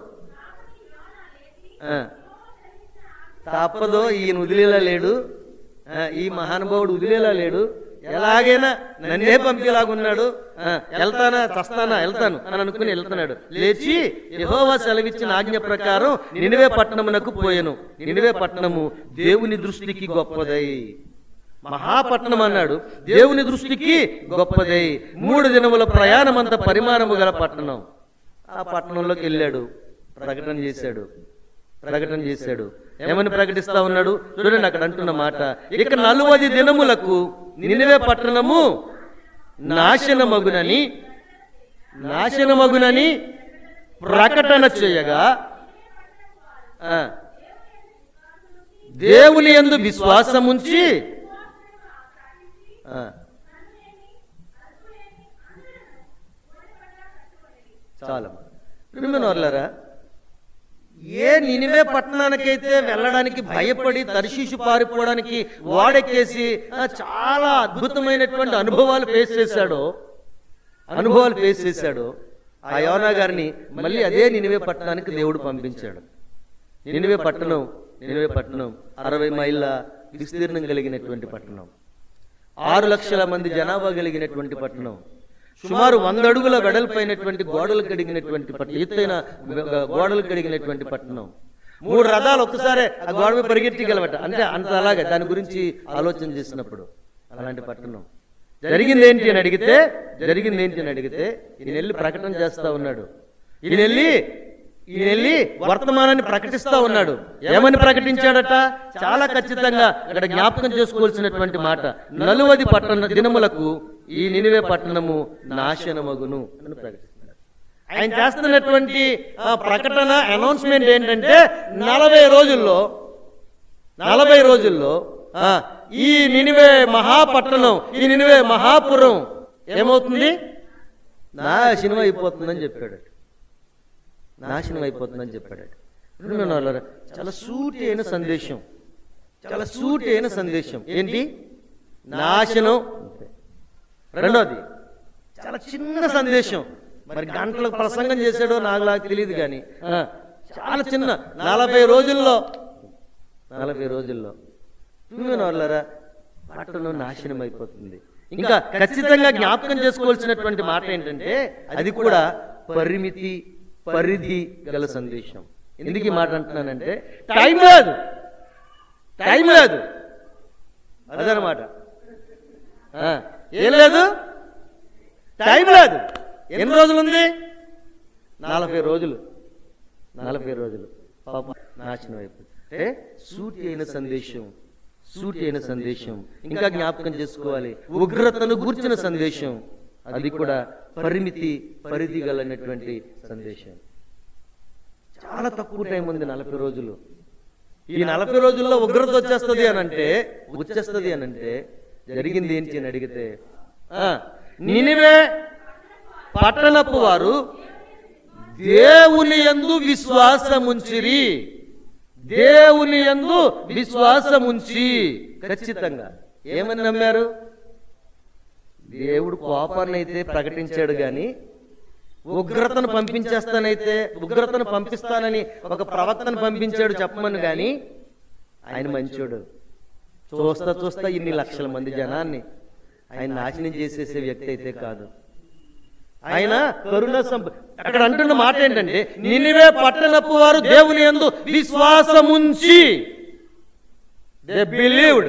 [SPEAKER 1] ఆ, తప్పదో ఈయన వదిలేలా లేడు ఆ, ఈ మహానుభావుడు వదిలేలా లేడు ఎలాగైనా నన్నే పంపేలాగున్నాడు ఆ, వెళ్తానా తస్తానా వెళ్తాను అని అనుకుని వెళ్తున్నాడు లేచి యెహోవా సెలవిచ్చిన ఆజ్ఞ ప్రకారం నినివే పట్టణమునకు పోయెను నినివే పట్టణము దేవుని దృష్టికి గొప్పదై మహాపట్నం అన్నాడు దేవుని దృష్టికి గొప్పదై మూడు దినముల ప్రయాణమంత పరిమాణము గల పట్టణం ఆ పట్టణంలోకి వెళ్ళాడు ప్రకటన చేశాడు ప్రకటన చేశాడు ఏమని ప్రకటిస్తా ఉన్నాడు చూడండి అక్కడ అంటున్న మాట ఇక నలువది దినములకు నినివే పట్టణము నాశనమగునని నాశనమగునని ప్రకటన చేయగా ఆ, దేవుని యందు విశ్వాసముంచి ఆ, చాలు ప్రిమినోర్లరా ఏ నినివే పట్టణానికైతే వెళ్ళడానికి భయపడి తర్శీషు పారిపోవడానికి వాడెక్కేసి ఆ, చాలా అద్భుతమైనటువంటి అనుభవాలు ఫేస్ చేశాడో అనుభవాలు ఫేస్ చేశాడో ఆ యోనా గారిని మళ్ళీ అదే నినివే పట్టణానికి దేవుడు పంపించాడు నినివే పట్టణం నినివే పట్టణం అరవై మైళ్ళ విస్తీర్ణం కలిగినటువంటి పట్టణం ఆరు లక్షల మంది జనాభా కలిగినటువంటి పట్టణం సుమారు వంద అడుగుల వెడల్పైనటువంటి గోడలు కడిగినటువంటి పట్టణం ఎత్తైన గ- గోడలు కడిగినటువంటి పట్టణం మూడు రథాలు ఒక్కసారే ఆ గోడ మీద పరిగెత్తిగలవట అంటే అంత అలాగే దాని గురించి ఆలోచన చేసినప్పుడు అలాంటి పట్టణం జరిగింది ఏంటి అని అడిగితే జరిగింది ఏంటి అని అడిగితే ఈయన వెళ్ళి ప్రకటన చేస్తా ఉన్నాడు ఈయన వెళ్ళి ఈయన వెళ్ళి వర్తమానాన్ని ప్రకటిస్తా ఉన్నాడు ఏమని ప్రకటించాడట చాలా ఖచ్చితంగా ఇక్కడ జ్ఞాపకం చేసుకోవాల్సినటువంటి మాట నలువది పట్టణ దినములకు ఈ నినివే పట్టణము నాశనమగును అని ప్రకటిస్తున్నాడు ఆయన చేస్తున్నటువంటి ఆ, ప్రకటన అనౌన్స్మెంట్ ఏంటంటే నలభై రోజుల్లో నలభై రోజుల్లో ఆ, ఈ నినివే మహాపట్టణం ఈ నినివే మహాపురం ఏమవుతుంది నాశనం అయిపోతుందని చెప్పాడు నాశనం అయిపోతుందని చెప్పాడు రెండు నాలుగు చాలా సూటి అయిన సందేశం చాలా సూటి అయిన సందేశం ఏంటి నాశనం రెండోది చాలా చిన్న సందేశం మరి గంటలకు ప్రసంగం చేశాడో నాకు నాకు తెలియదు కానీ ఆ, చాలా చిన్న నలభై రోజుల్లో నలభై రోజుల్లో వాళ్ళరా పట్టణం నాశనం అయిపోతుంది ఇంకా ఖచ్చితంగా జ్ఞాపకం చేసుకోవాల్సినటువంటి మాట ఏంటంటే అది కూడా పరిమితి పరిధి గల సందేశం ఎందుకు ఈ మాట అంటున్నానంటే టైం లేదు టైం లేదు అదనమాట ఆ, ఏం లేదు టైం లేదు ఎన్ని రోజులు ఉంది నలభై రోజులు నలభై రోజులు పాప నాశనం అయిపోయింది అంటే సూటి అయిన సందేశం సూటి అయిన సందేశం ఇంకా జ్ఞాపకం చేసుకోవాలి ఉగ్రతను గూర్చిన సందేశం అది కూడా పరిమితి పరిధి గలనటువంటి సందేశం చాలా తక్కువ టైం ఉంది నలభై రోజులు ఈ నలభై రోజుల్లో ఉగ్రత వచ్చేస్తుంది అని అంటే వచ్చేస్తుంది అని అంటే జరిగింది ఏంటి అని అడిగితే ఆ, నినివే పట్టణపు వారు దేవుని యందు విశ్వాసముంచిరి దేవుని యందు విశ్వాసముంచి ఖచ్చితంగా ఏమని నమ్మారు దేవుడు కోపాన్ని అయితే ప్రకటించాడు గాని ఉగ్రతను పంపించేస్తానైతే ఉగ్రతను పంపిస్తానని ఒక ప్రవక్తను పంపించాడు చెప్పమని కానీ ఆయన మంచోడు చూస్తా చూస్తా ఇన్ని లక్షల మంది జనాన్ని ఆయన నాశనం చేసేసే వ్యక్తి అయితే కాదు ఆయన కరుణ సంప అక్కడ అంటున్న మాట ఏంటంటే నినివే పట్టణపు వారు దేవుని యందు విశ్వాసముంచి దే బిలీవ్డ్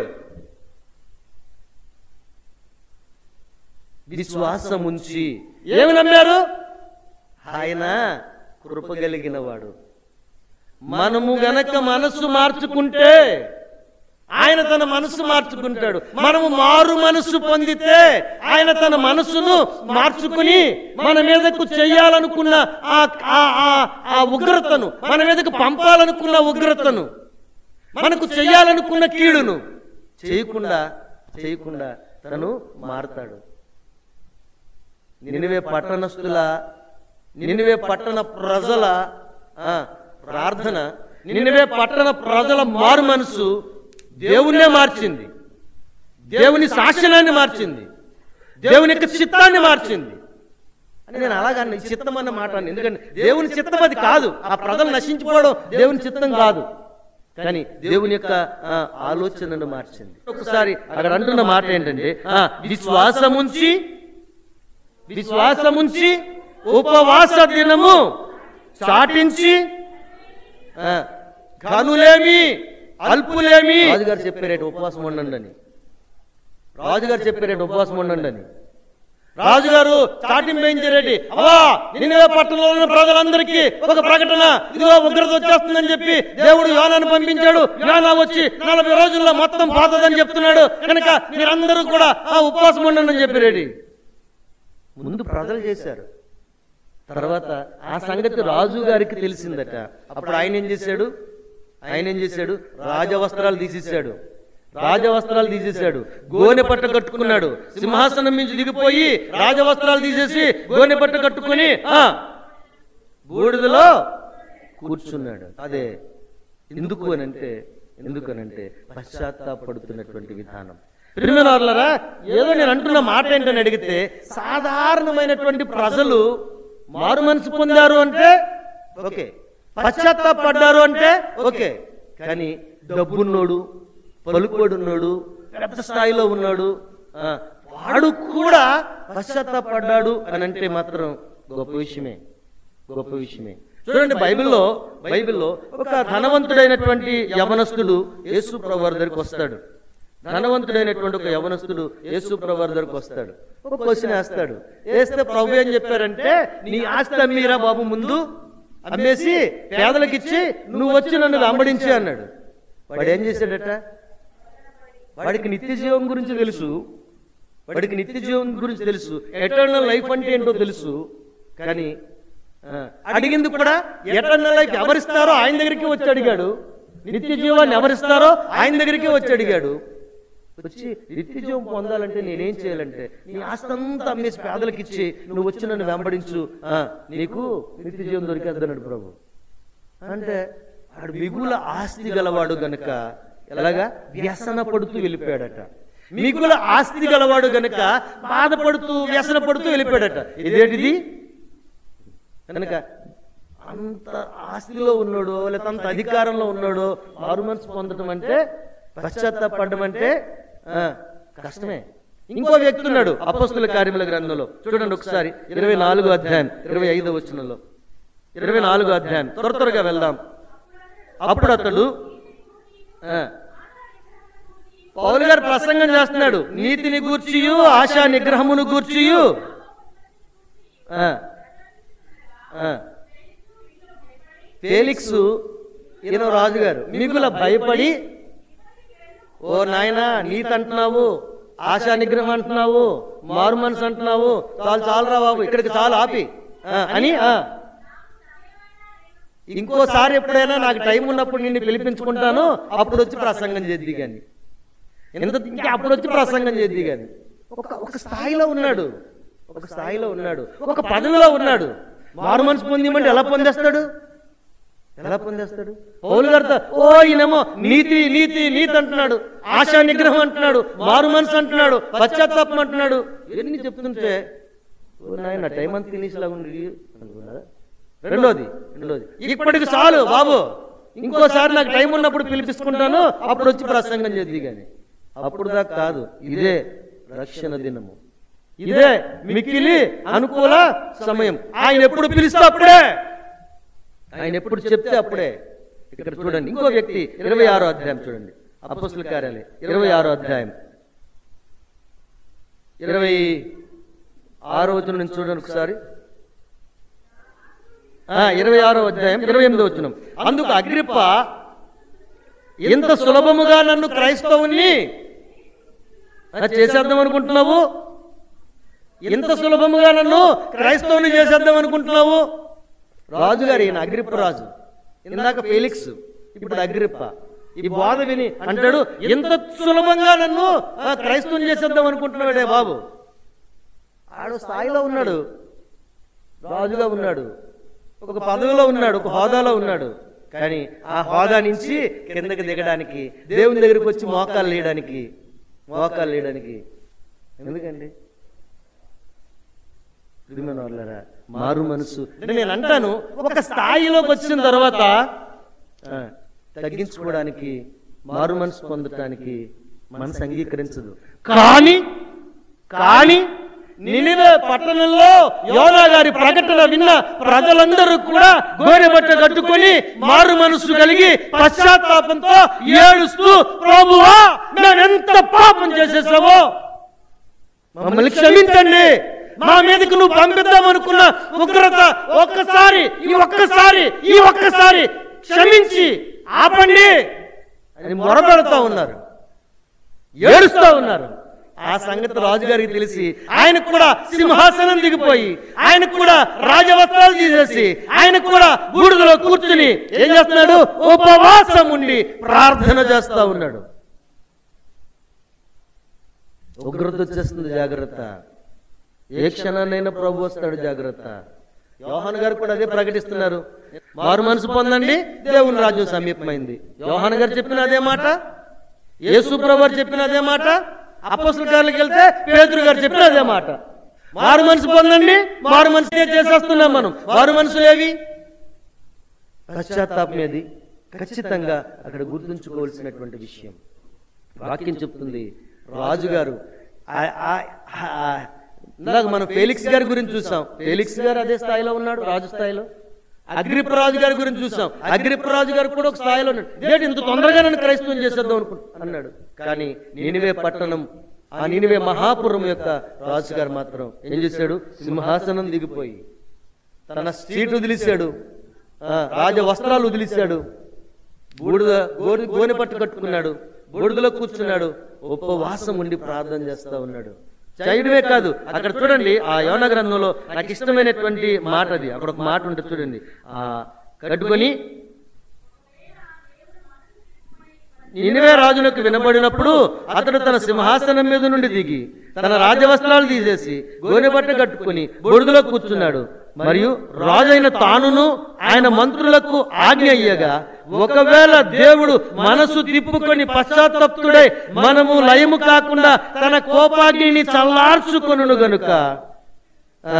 [SPEAKER 1] విశ్వాసముంచి ఏమి నమ్మారు ఆయన కృప కలిగిన వాడు మనము గనక మనస్సు మార్చుకుంటే ఆయన తన మనస్సు మార్చుకుంటాడు మనము మారు మనస్సు పొందితే ఆయన తన మనస్సును మార్చుకుని మన మీదకు చెయ్యాలనుకున్న ఆ ఆ- ఆ- ఆ ఉగ్రతను మన మీదకు పంపాలనుకున్న ఉగ్రతను మనకు చెయ్యాలనుకున్న కీడును చేయకుండా చేయకుండా తను మారతాడు నినివే పట్టణస్థుల నినివే పట్టణ ప్రజల ఆ, ప్రార్థన నినివే పట్టణ ప్రజల మారు మనసు దేవుణ్ణే మార్చింది దేవుని శాసనాన్ని మార్చింది దేవుని యొక్క చిత్తాన్ని మార్చింది అని నేను అలాగన్న ఈ చిత్తం అన్న మాట అన్నాను. ఎందుకంటే దేవుని చిత్తం అది కాదు ఆ ప్రజలు నశించిపోవడం దేవుని చిత్తం కాదు కానీ దేవుని యొక్క ఆ, ఆలోచనను మార్చింది ఒకసారి అక్కడ అంటున్న మాట ఏంటంటే ఆ, విశ్వాసముంచి విశ్వాసముంచి ఉపవాస దినము చాటించి ఆ, కనులేమి అల్పులేమి రాజుగారు చెప్పారేట ఉపవాసం ఉండండి అని రాజుగారు చెప్పారేట ఉపవాసం ఉండండి అని రాజుగారు చాటింపు ఏం చేయరేటి అవా నిన్నవే పట్టణంలో ఉన్న ప్రజలందరికీ ఒక ప్రకటన ఇదిగో ఉగ్రత వచ్చేస్తుందని చెప్పి దేవుడు యోనాను పంపించాడు యోనా వచ్చి నలభై రోజుల్లో మొత్తం పోతుందని చెప్తున్నాడు కనుక మీరందరూ కూడా ఆ ఉపవాసం ఉండండి అని చెప్పారేటి ముందు ప్రజలు చేశారు తర్వాత ఆ సంగతి రాజు గారికి తెలిసిందట అప్పుడు ఆయన ఏం చేశాడు ఆయన ఏం చేశాడు రాజవస్త్రాలు తీసేశాడు రాజవస్త్రాలు తీసేశాడు గోనె పట్ట కట్టుకున్నాడు సింహాసనం నుంచి దిగిపోయి రాజవస్త్రాలు తీసేసి గోనె పట్ట కట్టుకుని ఆ బూడిదలో కూర్చున్నాడు అదే ఎందుకు అనంటే ఎందుకు అనంటే పశ్చాత్తాపడుతున్నటువంటి విధానం ప్రిమినార్లరా ఏదో నేను అంటున్న మాట ఏంటని అడిగితే సాధారణమైనటువంటి ప్రజలు మారు మనసు పొందారు అంటే ఓకే పశ్చాత్తాపడ్డారు అంటే ఓకే కానీ డబ్బున్నోడు పలుకోడున్నాడు పెద్ద స్థాయిలో ఉన్నాడు ఆ, వాడు కూడా పశ్చాత్తాపడ్డాడు అని అంటే మాత్రం గొప్ప విషయమే గొప్ప విషయమే చూడండి బైబిల్లో బైబిల్లో ఒక ధనవంతుడైనటువంటి యవనస్తుడు యేసు ప్రభు వారి దగ్గరికి వస్తాడు ధనవంతుడైనటువంటి ఒక యవనస్తుడు యేసు ప్రభు వారి దగ్గరికి వస్తాడు ఒక క్వశ్చన్ వేస్తాడు వేస్తే ప్రభు ఏం చెప్పారంటే నీ ఆస్తి అమ్మీరా బాబు ముందు అమ్మేసి పేదలకు ఇచ్చి నువ్వు వచ్చి నన్ను వెంబడించి అన్నాడు వాడు ఏం చేశాడట వాడికి నిత్య జీవం గురించి తెలుసు వాడికి నిత్య జీవం గురించి తెలుసు ఎటర్నల్ లైఫ్ అంటే ఏంటో తెలుసు కానీ ఆ, అడిగింది కూడా ఎటర్నల్ లైఫ్ ఎవరిస్తారో ఆయన దగ్గరికి వచ్చి అడిగాడు నిత్య జీవాన్ని ఎవరిస్తారో ఆయన దగ్గరికి వచ్చి అడిగాడు వచ్చి నిత్య జీవం పొందాలంటే నేనేం చేయాలంటే నీ ఆస్తంతా అమ్మేసి పేదలకు ఇచ్చి నువ్వు వచ్చి నన్ను వెంబడించు ఆ, నీకు నిత్య జీవం దొరికేద్దన్నాడు ప్రభు అంటే వాడు మిగుల ఆస్తి గలవాడు గనుక ఎలాగా వ్యసన పడుతూ వెళ్ళిపోయాడట మిగుల ఆస్తి గలవాడు గనుక బాధపడుతూ వ్యసన పడుతూ వెళ్ళిపోయాడట ఇదేంటిది కనుక అంత ఆస్తిలో ఉన్నాడో లేకపోతే అంత అధికారంలో ఉన్నాడో మారు మనసు పొందడం అంటే పశ్చాత్తాపడడం అంటే ఆ, కష్టమే ఇంకో వ్యక్తి ఉన్నాడు అపస్తుల కార్యముల గ్రంథంలో చూడండి ఒకసారి ఇరవై నాలుగో అధ్యాయం ఇరవై ఐదో వచనంలో ఇరవై నాలుగో అధ్యాయం త్వర త్వరగా వెళ్దాం అప్పుడు అతడు ఆ, పౌలు గారు ప్రసంగం చేస్తున్నాడు నీతిని గూర్చియు ఆశా నిగ్రహమును గూర్చియు ఆ, ఆ. ఫేలిక్స్ ఈయన రాజుగారు మిగుల భయపడి ఓ నాయనా నీతి అంటున్నావు ఆశా నిగ్రహం అంటున్నావు మారు మనసు అంటున్నావు చాలు చాలురా బాబు ఇక్కడికి చాలు ఆపి ఆ, అని ఆ. ఇంకోసారి ఎప్పుడైనా నాకు టైం ఉన్నప్పుడు నిన్ను పిలిపించుకుంటాను అప్పుడు వచ్చి ప్రసంగం చేద్ది కానీ ఎంత ఇంకా అప్పుడు వచ్చి ప్రసంగం చేద్ది కానీ ఒక ఒక స్థాయిలో ఉన్నాడు ఒక స్థాయిలో ఉన్నాడు ఒక పదవిలో ఉన్నాడు మారు మనసు పొందిమంటే ఎలా పొందేస్తాడు ఎలా పొందేస్తాడు పౌలు గారితో ఓ ఈయనేమో నీతి నీతి నీతి అంటున్నాడు ఆశా నిగ్రహం అంటున్నాడు మారు మనసు అంటున్నాడు పశ్చాత్తాపం అంటున్నాడు ఇవన్నీ చెప్తుంటే ఓ నాయన టైం అంతా తినేసిలా ఉంది అనుకున్నారా రెండోది రెండోది ఇప్పటికి చాలు బాబు ఇంకోసారి నాకు టైం ఉన్నప్పుడు పిలిపించుకుంటాను అప్పుడు వచ్చి ప్రసంగం చేద్ది కానీ అప్పుడు దాకా కాదు ఇదే రక్షణ దినము ఇదే మిక్కిలి అనుకూల సమయం ఆయన ఎప్పుడు పిలిస్తే అప్పుడే ఆయన ఎప్పుడు చెప్తే అప్పుడే ఇక్కడ చూడండి ఇంకో వ్యక్తి ఇరవై ఆరో అధ్యాయం చూడండి అపోస్తుల కార్యాలయం ఇరవై ఆరో అధ్యాయం ఇరవై ఆరో వచనం నుంచి చూడండి ఒకసారి ఆ, ఇరవై ఆరో అధ్యాయం ఇరవై ఎనిమిదో వచ్చిన అందుకు అగ్రిప్ప ఇంత సులభముగా నన్ను క్రైస్తవుని ఆ, చేసేద్దాం అనుకుంటున్నావు ఇంత సులభముగా నన్ను క్రైస్తవుని చేసేద్దాం అనుకుంటున్నావు రాజుగారు ఈయన అగ్రిప్ప రాజు ఇందాక ఫెలిక్స్ ఇప్పుడు అగ్రిప్ప ఈ బోధ విని అంటాడు ఇంత సులభంగా నన్ను ఆ, క్రైస్తవుని చేసేద్దాం అనుకుంటున్నాడే బాబు ఆడు స్థాయిలో ఉన్నాడు రాజుగా ఉన్నాడు ఒక పదవిలో ఉన్నాడు ఒక హోదాలో ఉన్నాడు కానీ ఆ హోదా నుంచి కిందకి దిగడానికి దేవుని దగ్గరికి వచ్చి మోకాలు లేయడానికి మోకాలు లేయడానికి ఎందుకండి ప్రియమైన వాళ్ళారా, మారు మనసు అంటే నేను అంటాను ఒక స్థాయిలోకి వచ్చిన తర్వాత ఆ, తగ్గించుకోవడానికి మారు మనసు పొందటానికి మనసు అంగీకరించదు కానీ కానీ నినివే పట్టణంలో యోనా గారి ప్రకటన విన్న ప్రజలందరూ కూడా గోనెబట్ట కట్టుకొని మారు మనసు కలిగి పశ్చాత్తాపంతో ఏడుస్తూ ప్రభువా మేమెంత పాపం చేసేసావో మమ్మల్ని క్షమించండి మా మీదకి నువ్వు పంపిద్దాం అనుకున్న ఉగ్రత ఒక్కసారి ఈ ఒక్కసారి ఈ ఒక్కసారి క్షమించి ఆపండి అని మొరపెడతా ఉన్నారు ఏడుస్తా ఉన్నారు ఆ సంగతి రాజుగారికి తెలిసి ఆయనకు కూడా సింహాసనం దిగిపోయి ఆయనకు కూడా రాజవస్త్రాలు తీసేసి ఆయనకు కూడా బూడిదలో కూర్చుని ఏం చేస్తున్నాడు ఉపవాసం ఉండి ప్రార్థన చేస్తా ఉన్నాడు ఉగ్రత వచ్చేస్తుంది జాగ్రత్త ఏ క్షణాన్నైనా ప్రభు వస్తాడు జాగ్రత్త యోహాన్ గారు కూడా అదే ప్రకటిస్తున్నారు మారు మనసు పొందండి దేవుని రాజ్యం సమీపమైంది యోహాన్ గారు చెప్పిన అదే మాట యేసు ప్రభు గారు చెప్పిన అదే మాట అపోసుల గారికి వెళ్తే పేదరు గారు చెప్పిన అదే మాట మారు మనసు పొందండి మారు మనసు చేసేస్తున్నాం మనం మారు మనసులు ఏవి పశ్చాత్తాపమేది ఖచ్చితంగా అక్కడ గుర్తుంచుకోవాల్సినటువంటి విషయం వాక్యం చెప్తుంది రాజుగారు ఆ- ఆ- ఆ- ఇందాక మనం ఫేలిక్స్ గారి గురించి చూసాం ఫేలిక్స్ గారు అదే స్థాయిలో ఉన్నాడు రాజు స్థాయిలో అగ్రిపరాజు గారి గురించి చూసాం అగ్రిపరాజు గారు కూడా ఒక స్థాయిలో ఉన్నాడు ఏంటి ఇంత తొందరగా నన్ను క్రైస్తవం చేసేద్దాం అనుకు అన్నాడు కానీ నీనివే పట్టణం ఆ నీనివే మహాపురం యొక్క రాజు గారు మాత్రం ఏం చేశాడు సింహాసనం దిగిపోయి తన సీటు వదిలేశాడు ఆ, రాజ వస్త్రాలు వదిలేశాడు బూడిద గోడి గోనె పట్టు కట్టుకున్నాడు బూడిదలో కూర్చున్నాడు ఉపవాసం ఉండి ప్రార్థన చేస్తా ఉన్నాడు చేయడమే కాదు అక్కడ చూడండి ఆ యోన గ్రంథంలో నాకు ఇష్టమైనటువంటి మాట అది అక్కడ ఒక మాట ఉంటుంది చూడండి ఆ కట్టుకొని నినివే రాజునకు వినబడినప్పుడు అతడు తన సింహాసనం మీద నుండి దిగి తన రాజవస్త్రాలు తీసేసి గోనెబట్ట కట్టుకుని బొడుగులో కూర్చున్నాడు మరియు రాజైన తానును ఆయన మంత్రులకు ఆజ్ఞ అయ్యగా ఒకవేళ దేవుడు మనసు తిప్పుకొని పశ్చాత్తప్తుడై మనము లయము కాకుండా తన కోపాగ్నిని చల్లార్చుకొనును గనుక ఆ,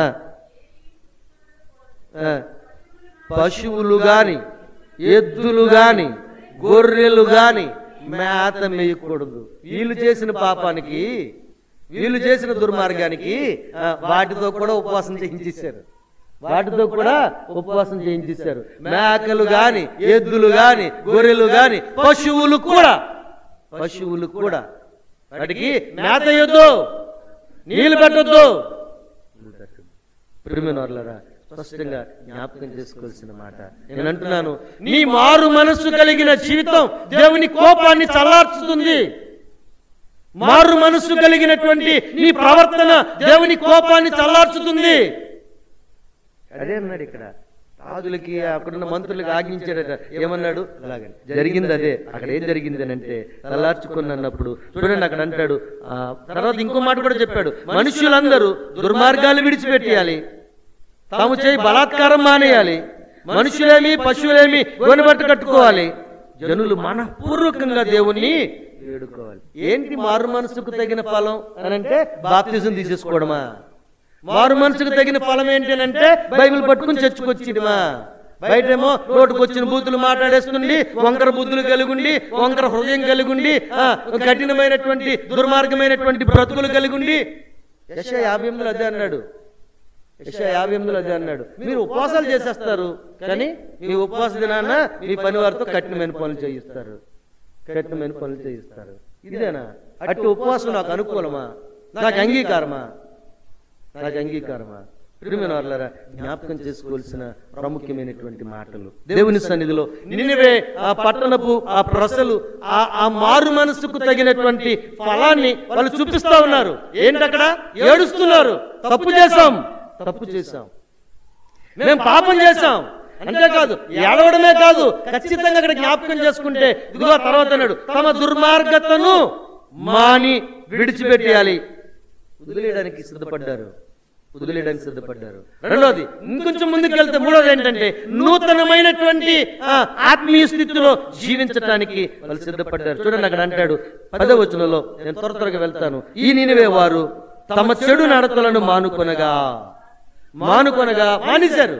[SPEAKER 1] ఆ, పశువులు గాని ఎద్దులు గాని గొర్రెలు గాని మేత మేయకూడదు వీళ్ళు చేసిన పాపానికి వీళ్ళు చేసిన దుర్మార్గానికి ఆ, వాటితో కూడా ఉపవాసం చేయించేశారు వాటితో కూడా ఉపవాసం చేయించేశారు మేకలు గాని ఎద్దులు గాని గొర్రెలు గాని పశువులు కూడా పశువులు కూడా వాటికి మేత ఇయ్యొద్దు నీళ్లు పెట్టొద్దు ప్రిమినర్లరా స్పష్టంగా జ్ఞాపకం చేసుకోవాల్సిన మాట నేను అంటున్నాను నీ మారు మనస్సు కలిగిన జీవితం దేవుని కోపాన్ని చల్లార్చుతుంది మారు మనస్సు కలిగినటువంటి నీ ప్రవర్తన దేవుని కోపాన్ని చల్లార్చుతుంది అదే అన్నాడు ఇక్కడ రాజులకి అక్కడున్న మంత్రులకి ఆజ్ఞించాడట ఏమన్నాడు అలాగే జరిగింది అదే అక్కడ ఏం జరిగింది అని అంటే తలార్చుకుని అన్నప్పుడు చూడండి అక్కడ అంటాడు ఆ, తర్వాత ఇంకో మాట కూడా చెప్పాడు మనుషులందరూ దుర్మార్గాలు విడిచిపెట్టేయాలి తాము చేయి బలాత్కారం మానేయాలి మనుషులేమి పశువులేమి గోనబట్ట కట్టుకోవాలి జనులు మనపూర్వకంగా దేవుణ్ణి వేడుకోవాలి ఏంటి మారు మనసుకు తగిన ఫలం అని అంటే బాప్తిజం తీసేసుకోవడమా మారు మనసుకు తగిన ఫలం ఏంటంటే బైబిల్ పట్టుకుని చర్చకొచ్చిడమా బయటేమో నోటుకు వచ్చిన బూతులు మాట్లాడేస్తుండి వంకర బుద్ధులు కలిగుండి వంకర హృదయం కలిగుండి ఆ, కఠినమైనటువంటి దుర్మార్గమైనటువంటి బ్రతుకులు కలిగుండి యశ యాభై ఎనిమిదిలో అదే అన్నాడు యశ యాభై ఎనిమిదిలో అదే అన్నాడు మీరు ఉపవాసాలు చేసేస్తారు కానీ మీ ఉపవాస దినాన మీ పని వారితో కఠినమైన పనులు చేయిస్తారు కఠినమైన పనులు చేయిస్తారు ఇదేనా అట్టి ఉపవాసం నాకు అనుకూలమా నాకు అంగీకారమా నాకు అంగీకారమా ప్రియమైన వాళ్ళారా జ్ఞాపకం చేసుకోవాల్సిన ప్రాముఖ్యమైనటువంటి మాటలు దేవుని సన్నిధిలో నినివే ఆ పట్టణపు ఆ ప్రజలు ఆ ఆ మారు మనసుకు తగినటువంటి ఫలాన్ని వాళ్ళు చూపిస్తా ఉన్నారు ఏంటక్కడ ఏడుస్తున్నారు తప్పు చేశాం తప్పు చేశాం మేము పాపం చేశాం అంతేకాదు ఏడవడమే కాదు ఖచ్చితంగా అక్కడ జ్ఞాపకం చేసుకుంటే ఇదిగో తర్వాత అన్నాడు తమ దుర్మార్గతను మాని విడిచిపెట్టేయాలి వదిలేయడానికి సిద్ధపడ్డారు వదిలేయడానికి సిద్ధపడ్డారు రెండోది ఇంకొంచెం ముందుకు వెళ్తే మూడోది ఏంటంటే నూతనమైనటువంటి ఆ, ఆత్మీయ స్థితిలో జీవించటానికి వాళ్ళు సిద్ధపడ్డారు చూడండి అక్కడ అంటాడు పదవ వచనంలో నేను త్వర త్వరగా వెళ్తాను ఈ నినివే వారు తమ చెడు నడతలను మానుకొనగా మానుకొనగా మానేశారు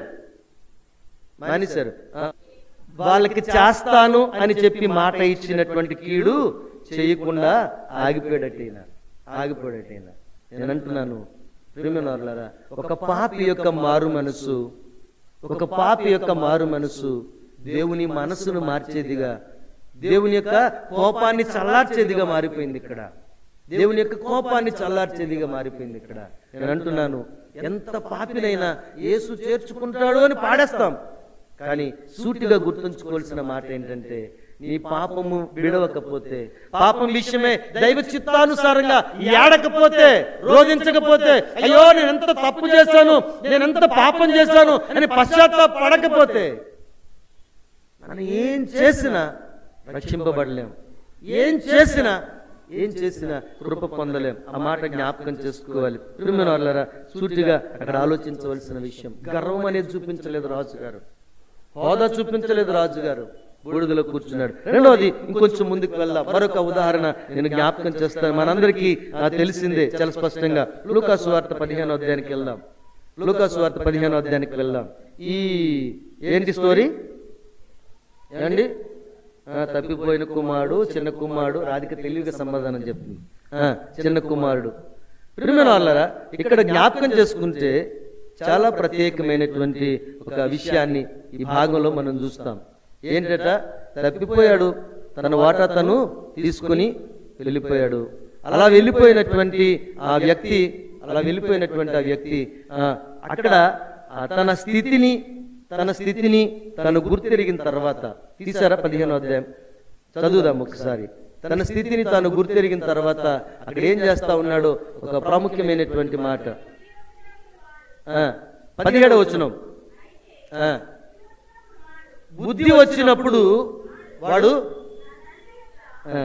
[SPEAKER 1] మానేశారు ఆ, వాళ్ళకి చేస్తాను అని చెప్పి మాట ఇచ్చినటువంటి కీడు చేయకుండా ఆగిపోయాడటైనా ఆగిపోయాడటైనా నేను అంటున్నాను ప్రియమైనవారులారా ఒక పాపి యొక్క మారు మనసు ఒక పాపి యొక్క మారు మనసు దేవుని మనసును మార్చేదిగా దేవుని యొక్క కోపాన్ని చల్లార్చేదిగా మారిపోయింది ఇక్కడ దేవుని యొక్క కోపాన్ని చల్లార్చేదిగా మారిపోయింది ఇక్కడ నేను అంటున్నాను ఎంత పాపినైనా యేసు చేర్చుకుంటాడు అని పాడేస్తాం కానీ సూటిగా గుర్తుంచుకోవాల్సిన మాట ఏంటంటే నీ పాపము విడవకపోతే పాపం విషయమే దైవ చిత్తానుసారంగా ఏడకపోతే రోధించకపోతే అయ్యో నేను ఎంత తప్పు చేశాను నేను ఎంత పాపం చేశాను అని పశ్చాత్తాప పడకపోతే మనం ఏం చేసినా రక్షింపబడలేం ఏం చేసినా ఏం చేసినా కృప పొందలేం ఆ మాట జ్ఞాపకం చేసుకోవాలి ప్రియమైన వాళ్ళారా సూటిగా అక్కడ ఆలోచించవలసిన విషయం గర్వం అనేది చూపించలేదు రాజు గారు హోదా చూపించలేదు రాజు గారు బూడిదలో కూర్చున్నాడు రెండవది ఇంకొంచెం ముందుకు వెళ్దాం మరొక ఉదాహరణ నేను జ్ఞాపకం చేస్తాను మనందరికీ ఆ, తెలిసిందే చాలా స్పష్టంగా లూకాసు వార్త పదిహేను అధ్యాయానికి వెళ్దాం లూకాసు వార్త పదిహేను అధ్యాయానికి వెళ్దాం ఈ ఏంటి స్టోరీ ఏమండి ఆ, తప్పిపోయిన కుమారుడు చిన్న కుమారుడు రాధిక తెలివిగా సమాధానం చెప్తుంది ఆ, చిన్న కుమారుడు ప్రియమైన వాళ్ళరా ఇక్కడ జ్ఞాపకం చేసుకుంటే చాలా ప్రత్యేకమైనటువంటి ఒక విషయాన్ని ఈ భాగంలో మనం చూస్తాం ఏంటట తప్పిపోయాడు తన వాటా తను తీసుకుని వెళ్ళిపోయాడు అలా వెళ్ళిపోయినటువంటి ఆ వ్యక్తి అలా వెళ్ళిపోయినటువంటి ఆ వ్యక్తి ఆ, అక్కడ ఆ తన స్థితిని తన స్థితిని తను గుర్తెరిగిన తర్వాత తీసారా పదిహేను అధ్యాయం చదువుదాం ఒకసారి తన స్థితిని తాను గుర్తెరిగిన తర్వాత అక్కడ ఏం చేస్తా ఉన్నాడో ఒక ప్రాముఖ్యమైనటువంటి మాట ఆ, పదిహేడవ వచనం ఆ, బుద్ధి వచ్చినప్పుడు వాడు ఆ,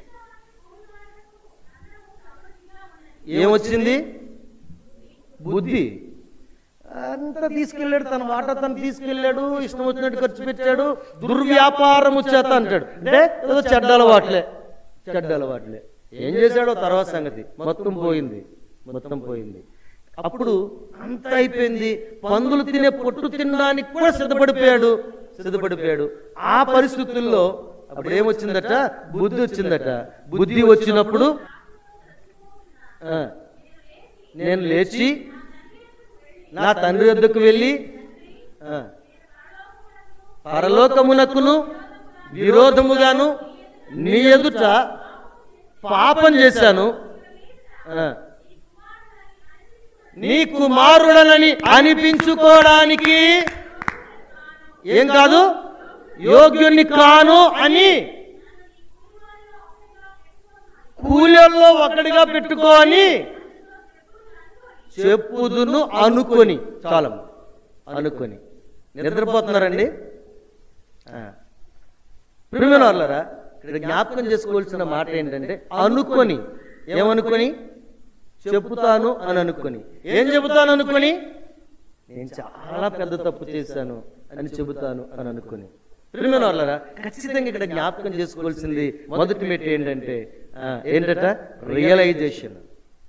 [SPEAKER 1] ఏమొచ్చింది బుద్ధి అంతా తీసుకెళ్ళాడు తన వాటా తను తీసుకెళ్ళాడు ఇష్టం వచ్చినట్టు ఖర్చు పెట్టాడు దుర్వ్యాపారము చేత అంటాడు అంటే ఏదో చెడ్డ అలవాట్లే చెడ్డ అలవాట్లే ఏం చేశాడో తర్వాత సంగతి మొత్తం పోయింది మొత్తం పోయింది అప్పుడు అంత అయిపోయింది పందులు తినే పొట్టు తినడానికి కూడా సిద్ధపడిపోయాడు సిద్ధపడిపోయాడు ఆ పరిస్థితుల్లో అప్పుడు ఏమొచ్చిందట బుద్ధి వచ్చిందట బుద్ధి వచ్చినప్పుడు ఆ, నేను లేచి నా తండ్రి వద్దకు వెళ్ళి ఆ, పరలోకమునకును విరోధముగాను నీ ఎదుట పాపం చేశాను ఆ, నీ కుమారుడనని అనిపించుకోవడానికి ఏం కాదు యోగ్యుని కాను అని కూలీల్లో ఒకటిగా పెట్టుకో అని చెప్పుదును అనుకొని చాలం అనుకొని నిద్రపోతున్నారండి ఆ. ప్రియమైన వాళ్ళరా ఇక్కడ జ్ఞాపకం చేసుకోవాల్సిన మాట ఏంటంటే అనుకొని ఏమనుకొని చెబుతాను అని అనుకొని ఏం చెబుతాను అనుకొని నేను చాలా పెద్ద తప్పు చేశాను అని చెబుతాను అని అనుకొని ప్రియమైన వాళ్ళరా ఖచ్చితంగా ఇక్కడ జ్ఞాపకం చేసుకోవాల్సింది మొదటి మెట్టు ఏంటంటే ఆ, ఏంటట రియలైజేషన్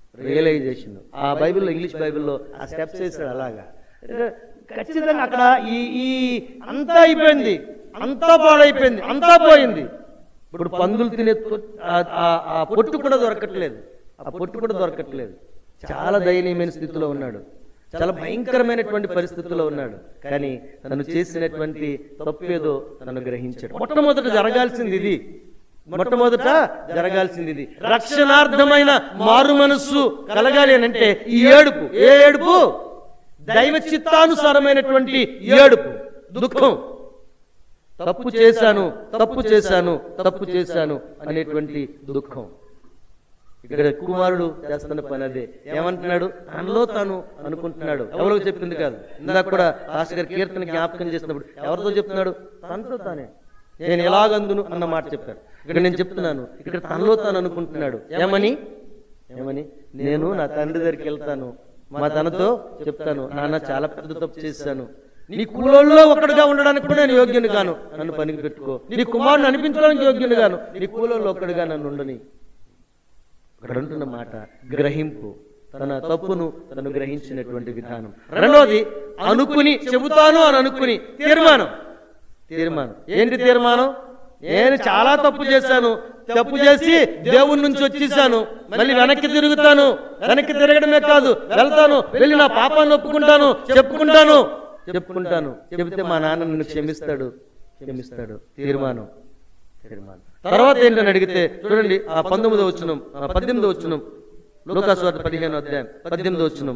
[SPEAKER 1] రియలైజేషన్ ఆ బైబిల్లో ఇంగ్లీష్ బైబిల్లో ఆ స్టెప్స్ వేసాడు అలాగా అంటే ఖచ్చితంగా అక్కడ ఈ ఈ అంతా అయిపోయింది అంతా పాడైపోయింది అంతా పోయింది ఇప్పుడు పందులు తినే తొ- ఆ- ఆ- ఆ పొట్టు కూడా దొరకట్లేదు ఆ పొట్టు కూడా దొరకట్లేదు చాలా దయనీయమైన స్థితిలో ఉన్నాడు చాలా భయంకరమైనటువంటి పరిస్థితుల్లో ఉన్నాడు కానీ తను చేసినటువంటి తప్పేదో తను గ్రహించాడు మొట్టమొదట జరగాల్సింది ఇది మొట్టమొదట జరగాల్సింది ఇది రక్షణార్థమైన మారు మనస్సు కలగాలి అని అంటే ఈ ఏడుపు ఏ ఏడుపు దైవ చిత్తానుసారమైనటువంటి ఏడుపు దుఃఖం తప్పు చేశాను తప్పు చేశాను తప్పు చేశాను అనేటువంటి దుఃఖం ఇక్కడ కుమారుడు చేస్తున్న పని అదే ఏమంటున్నాడు తనలో తాను అనుకుంటున్నాడు ఎవరో చెప్పింది కాదు ఇందాక కూడా పాస్టర్ గారు కీర్తన జ్ఞాపకం చేసినప్పుడు ఎవరితో చెప్తున్నాడు తనతో తానే నేను ఎలాగందును అన్న మాట చెప్పారు ఇక్కడ నేను చెప్తున్నాను ఇక్కడ తనలో తాను అనుకుంటున్నాడు ఏమని ఏమని నేను నా తండ్రి దగ్గరికి వెళ్తాను మా తనతో చెప్తాను నాన్న చాలా పెద్ద తప్పు చేశాను నీ కూలోల్లో ఒకటిగా ఉండడానికి కూడా నేను యోగ్యుని గాను నన్ను పనికి పెట్టుకో నీ కుమారుని అనిపించడానికి యోగ్యుని గాను నీ కూలోల్లో ఒకటిగా నన్ను ఉండని ఇక్కడ అంటున్న మాట గ్రహింపు తన తప్పును తను గ్రహించినటువంటి విధానం రెండోది అనుకుని చెబుతాను అని అనుకుని తీర్మానం తీర్మానం ఏంటి తీర్మానం నేను చాలా తప్పు చేశాను తప్పు చేసి దేవుడి నుంచి వచ్చేసాను మళ్ళీ వెనక్కి తిరుగుతాను వెనక్కి తిరగడమే కాదు వెళ్తాను వెళ్ళి నా పాపాన్ని ఒప్పుకుంటాను చెప్పుకుంటాను చెప్పుకుంటాను చెబితే మా నాన్న నన్ను క్షమిస్తాడు క్షమిస్తాడు తీర్మానం తీర్మానం తర్వాత ఏంటని అడిగితే చూడండి ఆ పంతొమ్మిదో వచ్చినం పద్దెనిమిదో వచ్చినం లోకాస్వార్త పదిహేను అధ్యాయం పద్దెనిమిదో వచ్చినం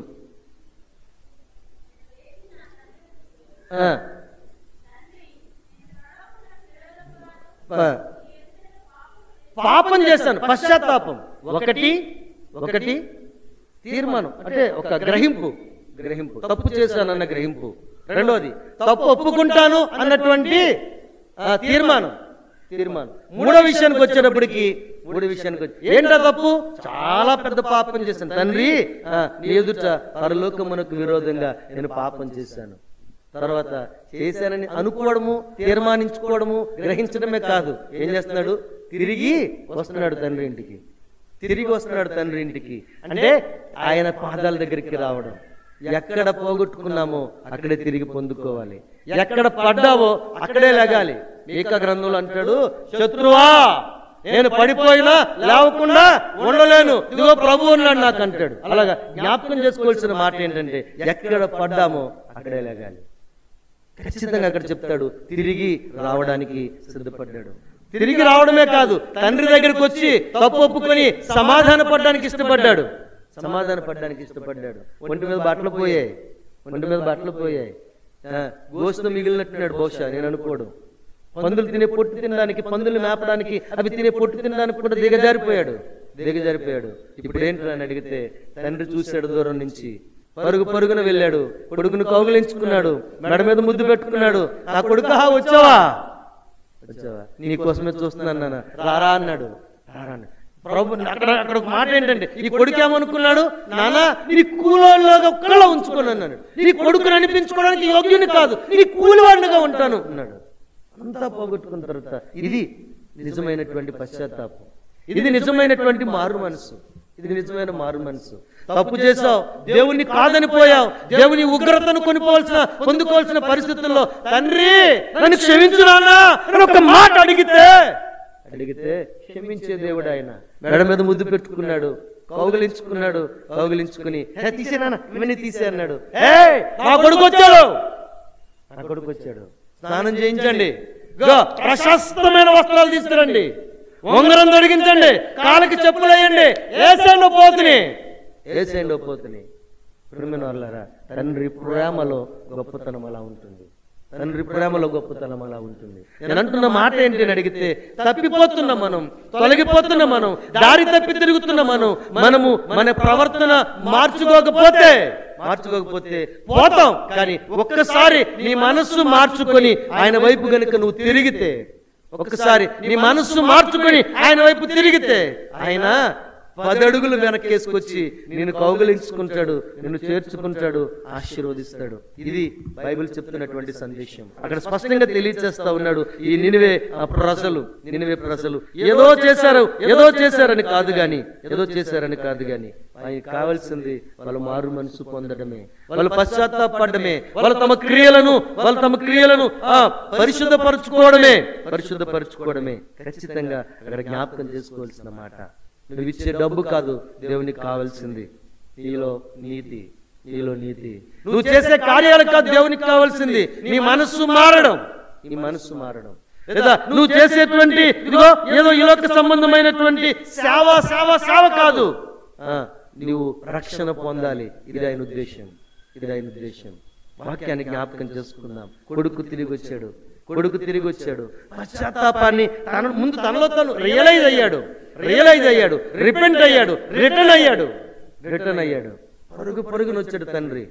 [SPEAKER 1] ఆ. ప- పాపం చేశాను పశ్చాత్తాపం ఒకటి ఒకటి తీర్మానం అంటే ఒక గ్రహింపు గ్రహింపు తప్పు చేశానన్న గ్రహింపు రెండోది తప్పు ఒప్పుకుంటాను అన్నటువంటి ఆ, తీర్మానం తీర్మానం మూడో విషయానికి వచ్చేటప్పటికి మూడో విషయానికి వచ్చి ఏంటా తప్పు చాలా పెద్ద పాపం చేశాను తండ్రి ఆ, నీ ఎదుట పరలోకమునకు విరోధంగా నేను పాపం చేశాను తర్వాత చేశానని అనుకోవడము తీర్మానించుకోవడము గ్రహించడమే కాదు ఏం చేస్తున్నాడు తిరిగి వస్తున్నాడు తండ్రి ఇంటికి తిరిగి వస్తున్నాడు తండ్రి ఇంటికి అంటే ఆయన పాదాల దగ్గరికి రావడం ఎక్కడ పోగొట్టుకున్నామో అక్కడే తిరిగి పొందుకోవాలి ఎక్కడ పడ్డావో అక్కడే లగాలి ఏక గ్రంథంలో అంటాడు శత్రువా నేను పడిపోయినా లేవకుండా ఉండలేను ఇదిగో ప్రభు ఉన్నాడు నాకు అంటాడు అలాగా జ్ఞాపకం చేసుకోవాల్సిన మాట ఏంటంటే ఎక్కడ పడ్డామో అక్కడే లగాలి ఖచ్చితంగా అక్కడ చెప్తాడు తిరిగి రావడానికి సిద్ధపడ్డాడు తిరిగి రావడమే కాదు తండ్రి దగ్గరికి వచ్చి తప్పు ఒప్పుకొని సమాధాన పడడానికి ఇష్టపడ్డాడు సమాధాన పడడానికి ఇష్టపడ్డాడు ఒంటి మీద బట్టలు పోయాయి ఒంటి మీద బట్టలు పోయాయి ఆ, గోస్తు మిగిలినట్టున్నాడు బహుశా నేను అనుకోడు పందులు తినే పొట్టు తినడానికి పందులు మేపడానికి అవి తినే పొట్టు తినడానికి కూడా దిగజారిపోయాడు దిగజారిపోయాడు ఇప్పుడు ఏంటి అని అడిగితే తండ్రి చూశాడు దూరం నుంచి పరుగు పరుగున వెళ్ళాడు కొడుకును కౌగిలించుకున్నాడు మెడ మీద ముద్దు పెట్టుకున్నాడు నా కొడుకు వచ్చావా వచ్చావా నీ కోసమే చూస్తున్నాను నాన్న రారా అన్నాడు రారా అన్నాడు. ప్రభు అక్కడ అక్కడ ఒక మాట ఏంటంటే ఈ కొడుకు ఏమనుకున్నాడు నాన్న నీ కూలోళ్ళగా ఒక్కళ్ళ ఉంచుకొని అన్నాడు నీ కొడుకుని అనిపించుకోవడానికి యోగ్యుని కాదు నీ కూలివాడిగా ఉంటాను అన్నాడు అంతా పోగొట్టుకున్న తర్వాత ఇది నిజమైనటువంటి పశ్చాత్తాపం ఇది నిజమైనటువంటి మారు మనసు ఇది నిజమైన మారు మనసు తప్పు చేసావు దేవుణ్ణి కాదని పోయావు దేవుని ఉగ్రతను కొనుకోవాల్సిన పొందుకోవాల్సిన పరిస్థితుల్లో తండ్రి నన్ను క్షమించు నాన్నా అని ఒక మాట అడిగితే అడిగితే క్షమించే దేవుడు ఆయన మెడ మీద ముద్దు పెట్టుకున్నాడు కౌగిలించుకున్నాడు కౌగిలించుకుని "హే, తీసే నాన్న ఇవన్నీ తీసే అన్నాడు "ఏ, నా కొడుకు వచ్చాడు నా కొడుకు వచ్చాడు స్నానం చేయించండి ఇదిగో, ప్రశస్తమైన వస్త్రాలు తీసుకురండి ఉంగరం తొడిగించండి కాళ్ళకి చెప్పులు వేయండి ఏసేండు పోతుని ఏసేండు పోతుని ప్రియమైన వాళ్ళారా తండ్రి ప్రేమలో గొప్పతనం అలా ఉంటుంది తండ్రి ప్రేమలో గొప్పతనం అలా ఉంటుంది నేను అంటున్న మాట ఏంటి అని అడిగితే తప్పిపోతున్న మనం తొలగిపోతున్న మనం దారి తప్పి తిరుగుతున్న మనం మనము మన ప్రవర్తన మార్చుకోకపోతే మార్చుకోకపోతే పోతాం కానీ ఒక్కసారి నీ మనస్సు మార్చుకొని ఆయన వైపు గనుక నువ్వు తిరిగితే ఒక్కసారి నీ మనస్సు మార్చుకొని ఆయన వైపు తిరిగితే ఆయన పది అడుగులు వెనక్కేసుకొచ్చి నేను కౌగులించుకుంటాడు నిన్ను చేర్చుకుంటాడు ఆశీర్వదిస్తాడు ఇది బైబిల్ చెప్తున్నటువంటి సందేశం అక్కడ స్పష్టంగా తెలియజేస్తా ఉన్నాడు ఈ నినివే ఆ ప్రజలు నినివే ప్రజలు ఏదో చేశారు ఏదో చేశారని కాదు గాని ఏదో చేశారని కాదు గాని ఆయనకి కావాల్సింది వాళ్ళ మారు మనసు పొందడమే వాళ్ళు పశ్చాత్తాపడమే వాళ్ళు తమ క్రియలను వాళ్ళు తమ క్రియలను ఆ పరిశుద్ధపరచుకోవడమే పరిశుద్ధపరచుకోవడమే ఖచ్చితంగా అక్కడ జ్ఞాపకం చేసుకోవాల్సిన మాట నువ్వు ఇచ్చే డబ్బు కాదు దేవునికి కావాల్సింది నీలో నీతి నీలో నీతి నువ్వు చేసే కార్యాలు కాదు దేవునికి కావాల్సింది నీ మనస్సు మారడం నీ మనస్సు మారడం లేదా నువ్వు చేసేటువంటి ఇదిగో ఏదో ఇలోక సంబంధమైనటువంటి సేవ సేవ సేవ కాదు ఆ, నువ్వు రక్షణ పొందాలి ఇది ఆయన ఉద్దేశం ఇది ఆయన ఉద్దేశం వాక్యాన్ని జ్ఞాపకం చేసుకుందాం కొడుకు తిరిగి వచ్చాడు కొడుకు తిరిగి వచ్చాడు పశ్చాత్తాపాన్ని తన ముందు తనలో తను రియలైజ్ అయ్యాడు రియలైజ్ అయ్యాడు రిపెంట్ అయ్యాడు రిటర్న్ అయ్యాడు రిటర్న్ అయ్యాడు పరుగు పరుగున వచ్చాడు తండ్రి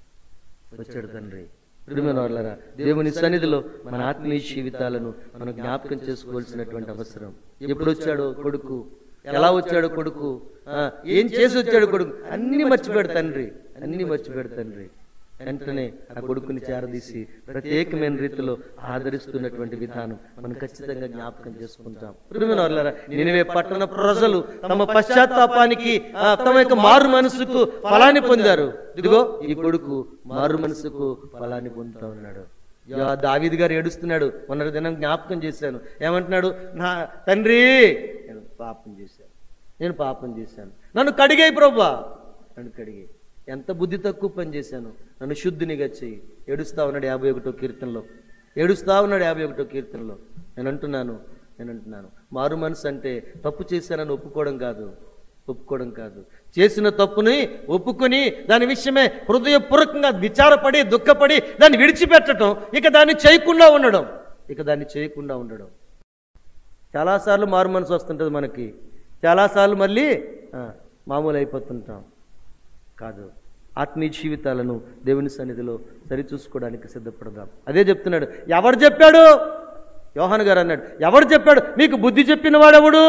[SPEAKER 1] వచ్చాడు తండ్రి ప్రియమైన వాళ్ళారా దేవుని సన్నిధిలో మన ఆత్మీయ జీవితాలను మనం జ్ఞాపకం చేసుకోవాల్సినటువంటి అవసరం ఎప్పుడు వచ్చాడో కొడుకు ఎలా వచ్చాడో కొడుకు ఆ, ఏం చేసి వచ్చాడు కొడుకు అన్ని మర్చిపోయాడు తండ్రి అన్ని మర్చిపోయాడు తండ్రి వెంటనే ఆ కొడుకుని చేరదీసి ప్రత్యేకమైన రీతిలో ఆదరిస్తున్నటువంటి విధానం మనం ఖచ్చితంగా జ్ఞాపకం చేసుకుంటాం ప్రియమైన వాళ్ళారా నినివే పట్టణ ప్రజలు తమ పశ్చాత్తాపానికి ఆ, తమ యొక్క మారు మనసుకు ఫలాన్ని పొందారు ఇదిగో ఈ కొడుకు మారు మనసుకు ఫలాన్ని పొందుతా ఉన్నాడు యా, దావీదు గారు ఏడుస్తున్నాడు మొన్న దినం జ్ఞాపకం చేశాను ఏమంటున్నాడు నా తండ్రి నేను పాపం చేశాను నేను పాపం చేశాను నన్ను కడిగాయి ప్రభా నన్ను కడిగాయి ఎంత బుద్ధి తక్కువ పని చేశాను నన్ను శుద్ధినిగా చెయ్యి ఏడుస్తా ఉన్నాడు యాభై ఒకటో కీర్తనలో ఏడుస్తా ఉన్నాడు యాభై ఒకటో కీర్తనలో నేను అంటున్నాను నేను అంటున్నాను మారు మనసు అంటే తప్పు చేశానని ఒప్పుకోవడం కాదు ఒప్పుకోవడం కాదు చేసిన తప్పుని ఒప్పుకొని దాని విషయమే హృదయపూర్వకంగా విచారపడి దుఃఖపడి దాన్ని విడిచిపెట్టడం ఇక దాన్ని చేయకుండా ఉండడం ఇక దాన్ని చేయకుండా ఉండడం చాలాసార్లు మారు మనసు వస్తుంటుంది మనకి చాలాసార్లు మళ్ళీ ఆ, మామూలు అయిపోతుంటాం కాదు ఆత్మీయ జీవితాలను దేవుని సన్నిధిలో సరిచూసుకోవడానికి సిద్ధపడదాం అదే చెప్తున్నాడు ఎవరు చెప్పాడు యోహాన్ గారు అన్నాడు ఎవరు చెప్పాడు మీకు బుద్ధి చెప్పిన వాడెవడు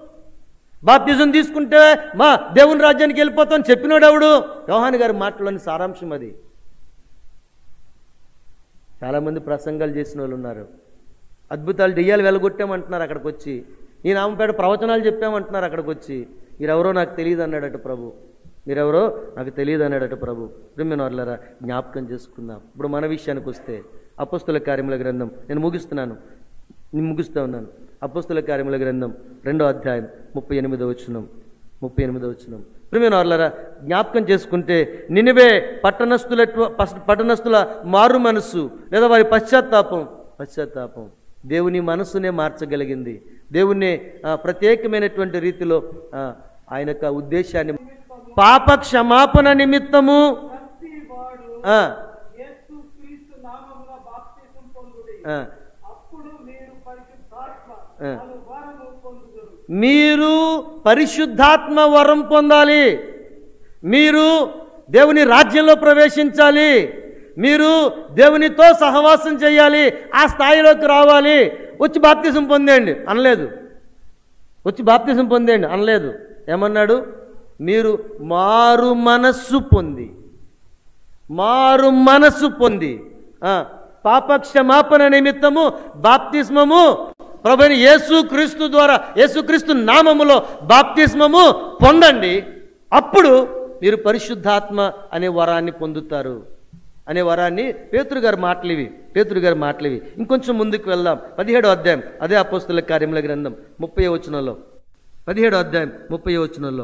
[SPEAKER 1] బాప్తిజం తీసుకుంటే మా దేవుని రాజ్యానికి వెళ్ళిపోతాం చెప్పినోడెవడు యోహాన్ గారి మాటలోని సారాంశం అది చాలామంది ప్రసంగాలు చేసిన వాళ్ళు ఉన్నారు అద్భుతాలు దెయ్యాలు వెలగొట్టామంటున్నారు అక్కడికి వచ్చి ఈ నామపేట ప్రవచనాలు చెప్పామంటున్నారు అక్కడికి వచ్చి మీరెవరో నాకు తెలియదు అన్నాడట ప్రభు మీరెవరో నాకు తెలియదు అన్నాడట ప్రభు ప్రిమ్మిన వాళ్ళరా జ్ఞాపకం చేసుకుందాం ఇప్పుడు మన విషయానికి వస్తే అపస్తుల కార్యముల గ్రంథం నేను ముగిస్తున్నాను నేను ముగిస్తూ ఉన్నాను అపస్తుల కార్యముల గ్రంథం రెండో అధ్యాయం ముప్పై ఎనిమిదో వచ్చినం ముప్పై ఎనిమిదో వచ్చినం ప్రిమిన వాళ్ళరా జ్ఞాపకం చేసుకుంటే నినివే పట్టణస్థుల పట్టణస్థుల మారు మనస్సు లేదా వారి పశ్చాత్తాపం పశ్చాత్తాపం దేవుని మనస్సునే మార్చగలిగింది దేవుణ్ణి ఆ, ప్రత్యేకమైనటువంటి రీతిలో ఆ, ఆయన యొక్క ఉద్దేశాన్ని పాప క్షమాపణ నిమిత్తము
[SPEAKER 2] ప్రతి వాడు
[SPEAKER 1] ఆ,
[SPEAKER 2] యేసు క్రీస్తు నామమున బాప్తిసం పొందుడి
[SPEAKER 1] ఆ,
[SPEAKER 2] అప్పుడు మీరు పరిశుద్ధాత్మ
[SPEAKER 1] ఆ.
[SPEAKER 2] అను వరము పొందుదురు
[SPEAKER 1] మీరు పరిశుద్ధాత్మ వరం పొందాలి మీరు దేవుని రాజ్యంలో ప్రవేశించాలి మీరు దేవునితో సహవాసం చేయాలి ఆ స్థాయిలోకి రావాలి వచ్చి బాప్తిజం పొందేయండి అనలేదు వచ్చి బాప్తిజం పొందేయండి అనలేదు ఏమన్నాడు మీరు మారు మనస్సు పొంది మారు మనస్సు పొంది ఆ, పాప క్షమాపణ నిమిత్తము బాప్తిస్మము ప్రభుని యేసు క్రీస్తు ద్వారా యేసుక్రీస్తు నామములో బాప్తిస్మము పొందండి అప్పుడు మీరు పరిశుద్ధాత్మ అనే వరాన్ని పొందుతారు అనే వరాన్ని పేతురు గారి మాటలు ఇవి పేతురు గారి మాటలు ఇవి ఇంకొంచెం ముందుకు వెళ్దాం పదిహేడో అధ్యాయం అదే అపోస్తుల కార్యముల గ్రంథం ముప్పై వచనంలో పదిహేడో అధ్యాయం ముప్పై వచనంలో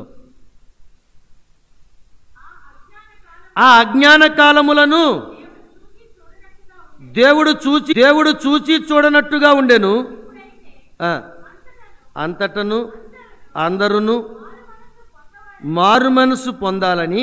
[SPEAKER 1] ఆ అజ్ఞాన కాలములను దేవుడు చూచి దేవుడు చూచి చూడనట్టుగా ఉండెను ఆ, అంతటను అందరును మారు మనసు పొందాలని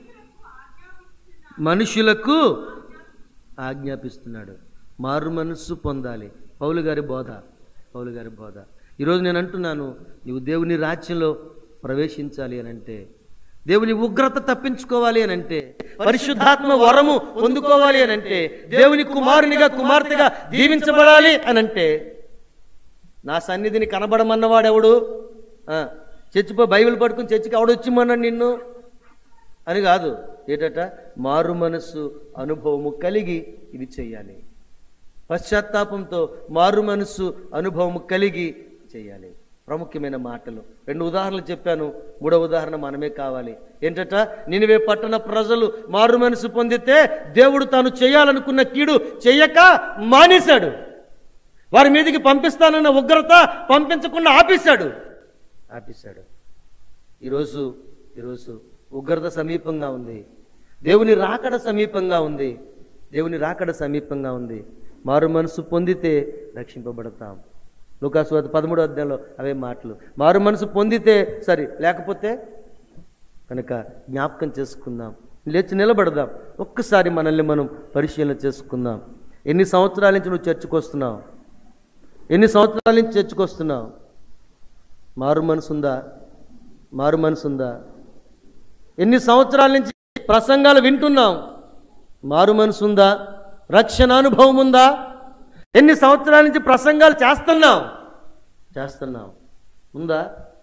[SPEAKER 1] మనుషులకు ఆజ్ఞాపిస్తున్నాడు మారు మనస్సు పొందాలి పౌలు గారి బోధ పౌలు గారి బోధ ఈరోజు నేను అంటున్నాను నీవు దేవుని రాజ్యంలో ప్రవేశించాలి అని అంటే దేవుని ఉగ్రత తప్పించుకోవాలి అని అంటే పరిశుద్ధాత్మ వరము పొందుకోవాలి అని అంటే దేవుని కుమారునిగా కుమార్తెగా దీవించబడాలి అని అంటే నా సన్నిధిని కనబడమన్నవాడెవడు ఆ, చర్చిపో బైబిల్ పట్టుకుని చర్చికి ఎవడొచ్చిమన్నాడు నిన్ను అని కాదు ఏటట మారు మనస్సు అనుభవము కలిగి ఇది చెయ్యాలి పశ్చాత్తాపంతో మారు మనస్సు అనుభవము కలిగి చేయాలి ప్రాముఖ్యమైన మాటలు రెండు ఉదాహరణలు చెప్పాను మూడో ఉదాహరణ మనమే కావాలి ఏంటట నినివే పట్టణ ప్రజలు మారు మనసు పొందితే దేవుడు తాను చేయాలనుకున్న కీడు చెయ్యక మానేశాడు వారి మీదకి పంపిస్తానన్న ఉగ్రత పంపించకుండా ఆపేశాడు ఆపేశాడు ఈరోజు ఈరోజు ఉగ్రత సమీపంగా ఉంది దేవుని రాకడ సమీపంగా ఉంది దేవుని రాకడ సమీపంగా ఉంది మారు మనసు పొందితే రక్షింపబడతాం లుకాసువార్త పదమూడో అధ్యాయంలో అవే మాటలు మారు మనసు పొందితే సరే లేకపోతే కనుక జ్ఞాపకం చేసుకుందాం లేచి నిలబడదాం ఒక్కసారి మనల్ని మనం పరిశీలన చేసుకుందాం ఎన్ని సంవత్సరాల నుంచి నువ్వు చర్చకు వస్తున్నావు ఎన్ని సంవత్సరాల నుంచి చర్చకు వస్తున్నావు మారు మనసుందా మారు మనసుందా ఎన్ని సంవత్సరాల నుంచి ప్రసంగాలు వింటున్నాం మారు మనసుందా రక్షణ అనుభవం ఉందా ఎన్ని సంవత్సరాల నుంచి ప్రసంగాలు చేస్తున్నాం చేస్తున్నాం ఉందా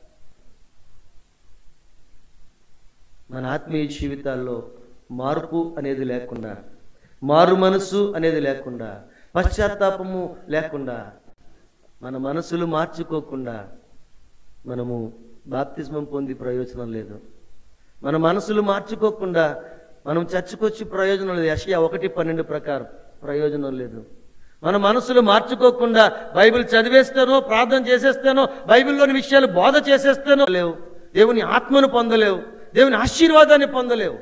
[SPEAKER 1] మన ఆత్మీయ జీవితాల్లో మార్పు అనేది లేకుండా మారు మనసు అనేది లేకుండా పశ్చాత్తాపము లేకుండా మన మనసులు మార్చుకోకుండా మనము బాప్తిస్మం పొంది ప్రయోజనం లేదు మన మనసులు మార్చుకోకుండా మనం చర్చకొచ్చి ప్రయోజనం లేదు యషయా ఒకటి పన్నెండు ప్రకారం ప్రయోజనం లేదు మన మనసులు మార్చుకోకుండా బైబిల్ చదివేస్తేనో ప్రార్థన చేసేస్తేనో బైబిల్లోని విషయాలు బోధ చేసేస్తేనో లేవు దేవుని ఆత్మను పొందలేవు దేవుని ఆశీర్వాదాన్ని పొందలేవు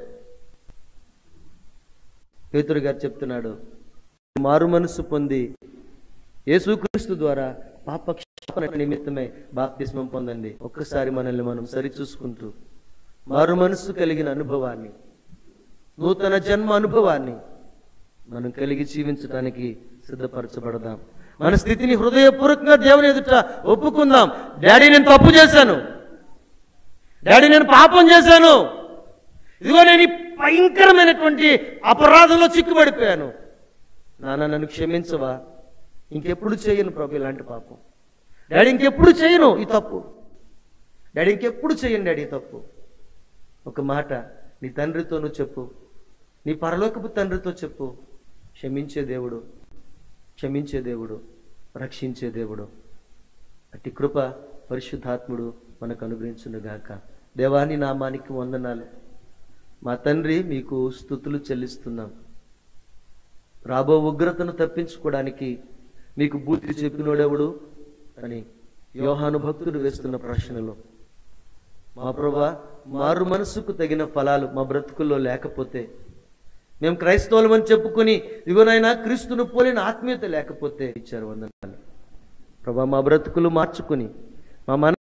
[SPEAKER 1] పేతురు గారు చెప్తున్నాడు మారు మనసు పొంది యేసుక్రీస్తు ద్వారా పాపక్షాపణ నిమిత్తమే బాప్తిస్మం పొందండి ఒక్కసారి మనల్ని మనం సరిచూసుకుంటూ మారు మనసు కలిగిన అనుభవాన్ని నూతన జన్మ అనుభవాన్ని మనం కలిగి జీవించడానికి సిద్ధపరచబడదాం మన స్థితిని హృదయపూర్వకంగా దేవుని ఎదుట ఒప్పుకుందాం డాడీ నేను తప్పు చేశాను డాడీ నేను పాపం చేశాను ఇదిగో నేను ఈ భయంకరమైనటువంటి అపరాధంలో చిక్కుబడిపోయాను నాన్న నన్ను క్షమించవా ఇంకెప్పుడు చేయను ప్రభు ఇలాంటి పాపం డాడీ ఇంకెప్పుడు చేయను ఈ తప్పు డాడీ ఇంకెప్పుడు చేయను డాడీ ఈ తప్పు ఒక మాట నీ తండ్రితో నువ్వు చెప్పు నీ పరలోకపు తండ్రితో చెప్పు క్షమించే దేవుడు క్షమించే దేవుడు రక్షించే దేవుడు అట్టి కృప పరిశుద్ధాత్ముడు మనకు అనుగ్రహించునుగాక దేవాని నామానికి వందనాలు మా తండ్రి మీకు స్థుతులు చెల్లిస్తున్నాం రాబో ఉగ్రతను తప్పించుకోవడానికి మీకు బూతి చెప్పినోడెవడు అని యోహాను భక్తుడు వేస్తున్న ప్రశ్నలో మా ప్రభా మారు మనసుకు తగిన ఫలాలు మా బ్రతుకుల్లో లేకపోతే మేము క్రైస్తవులమని చెప్పుకొని ఇదిగోనైనా క్రీస్తును పోలిన ఆత్మీయత లేకపోతే ఇచ్చారు వందనాలు ప్రభా మా బ్రతుకులు మార్చుకుని మా మన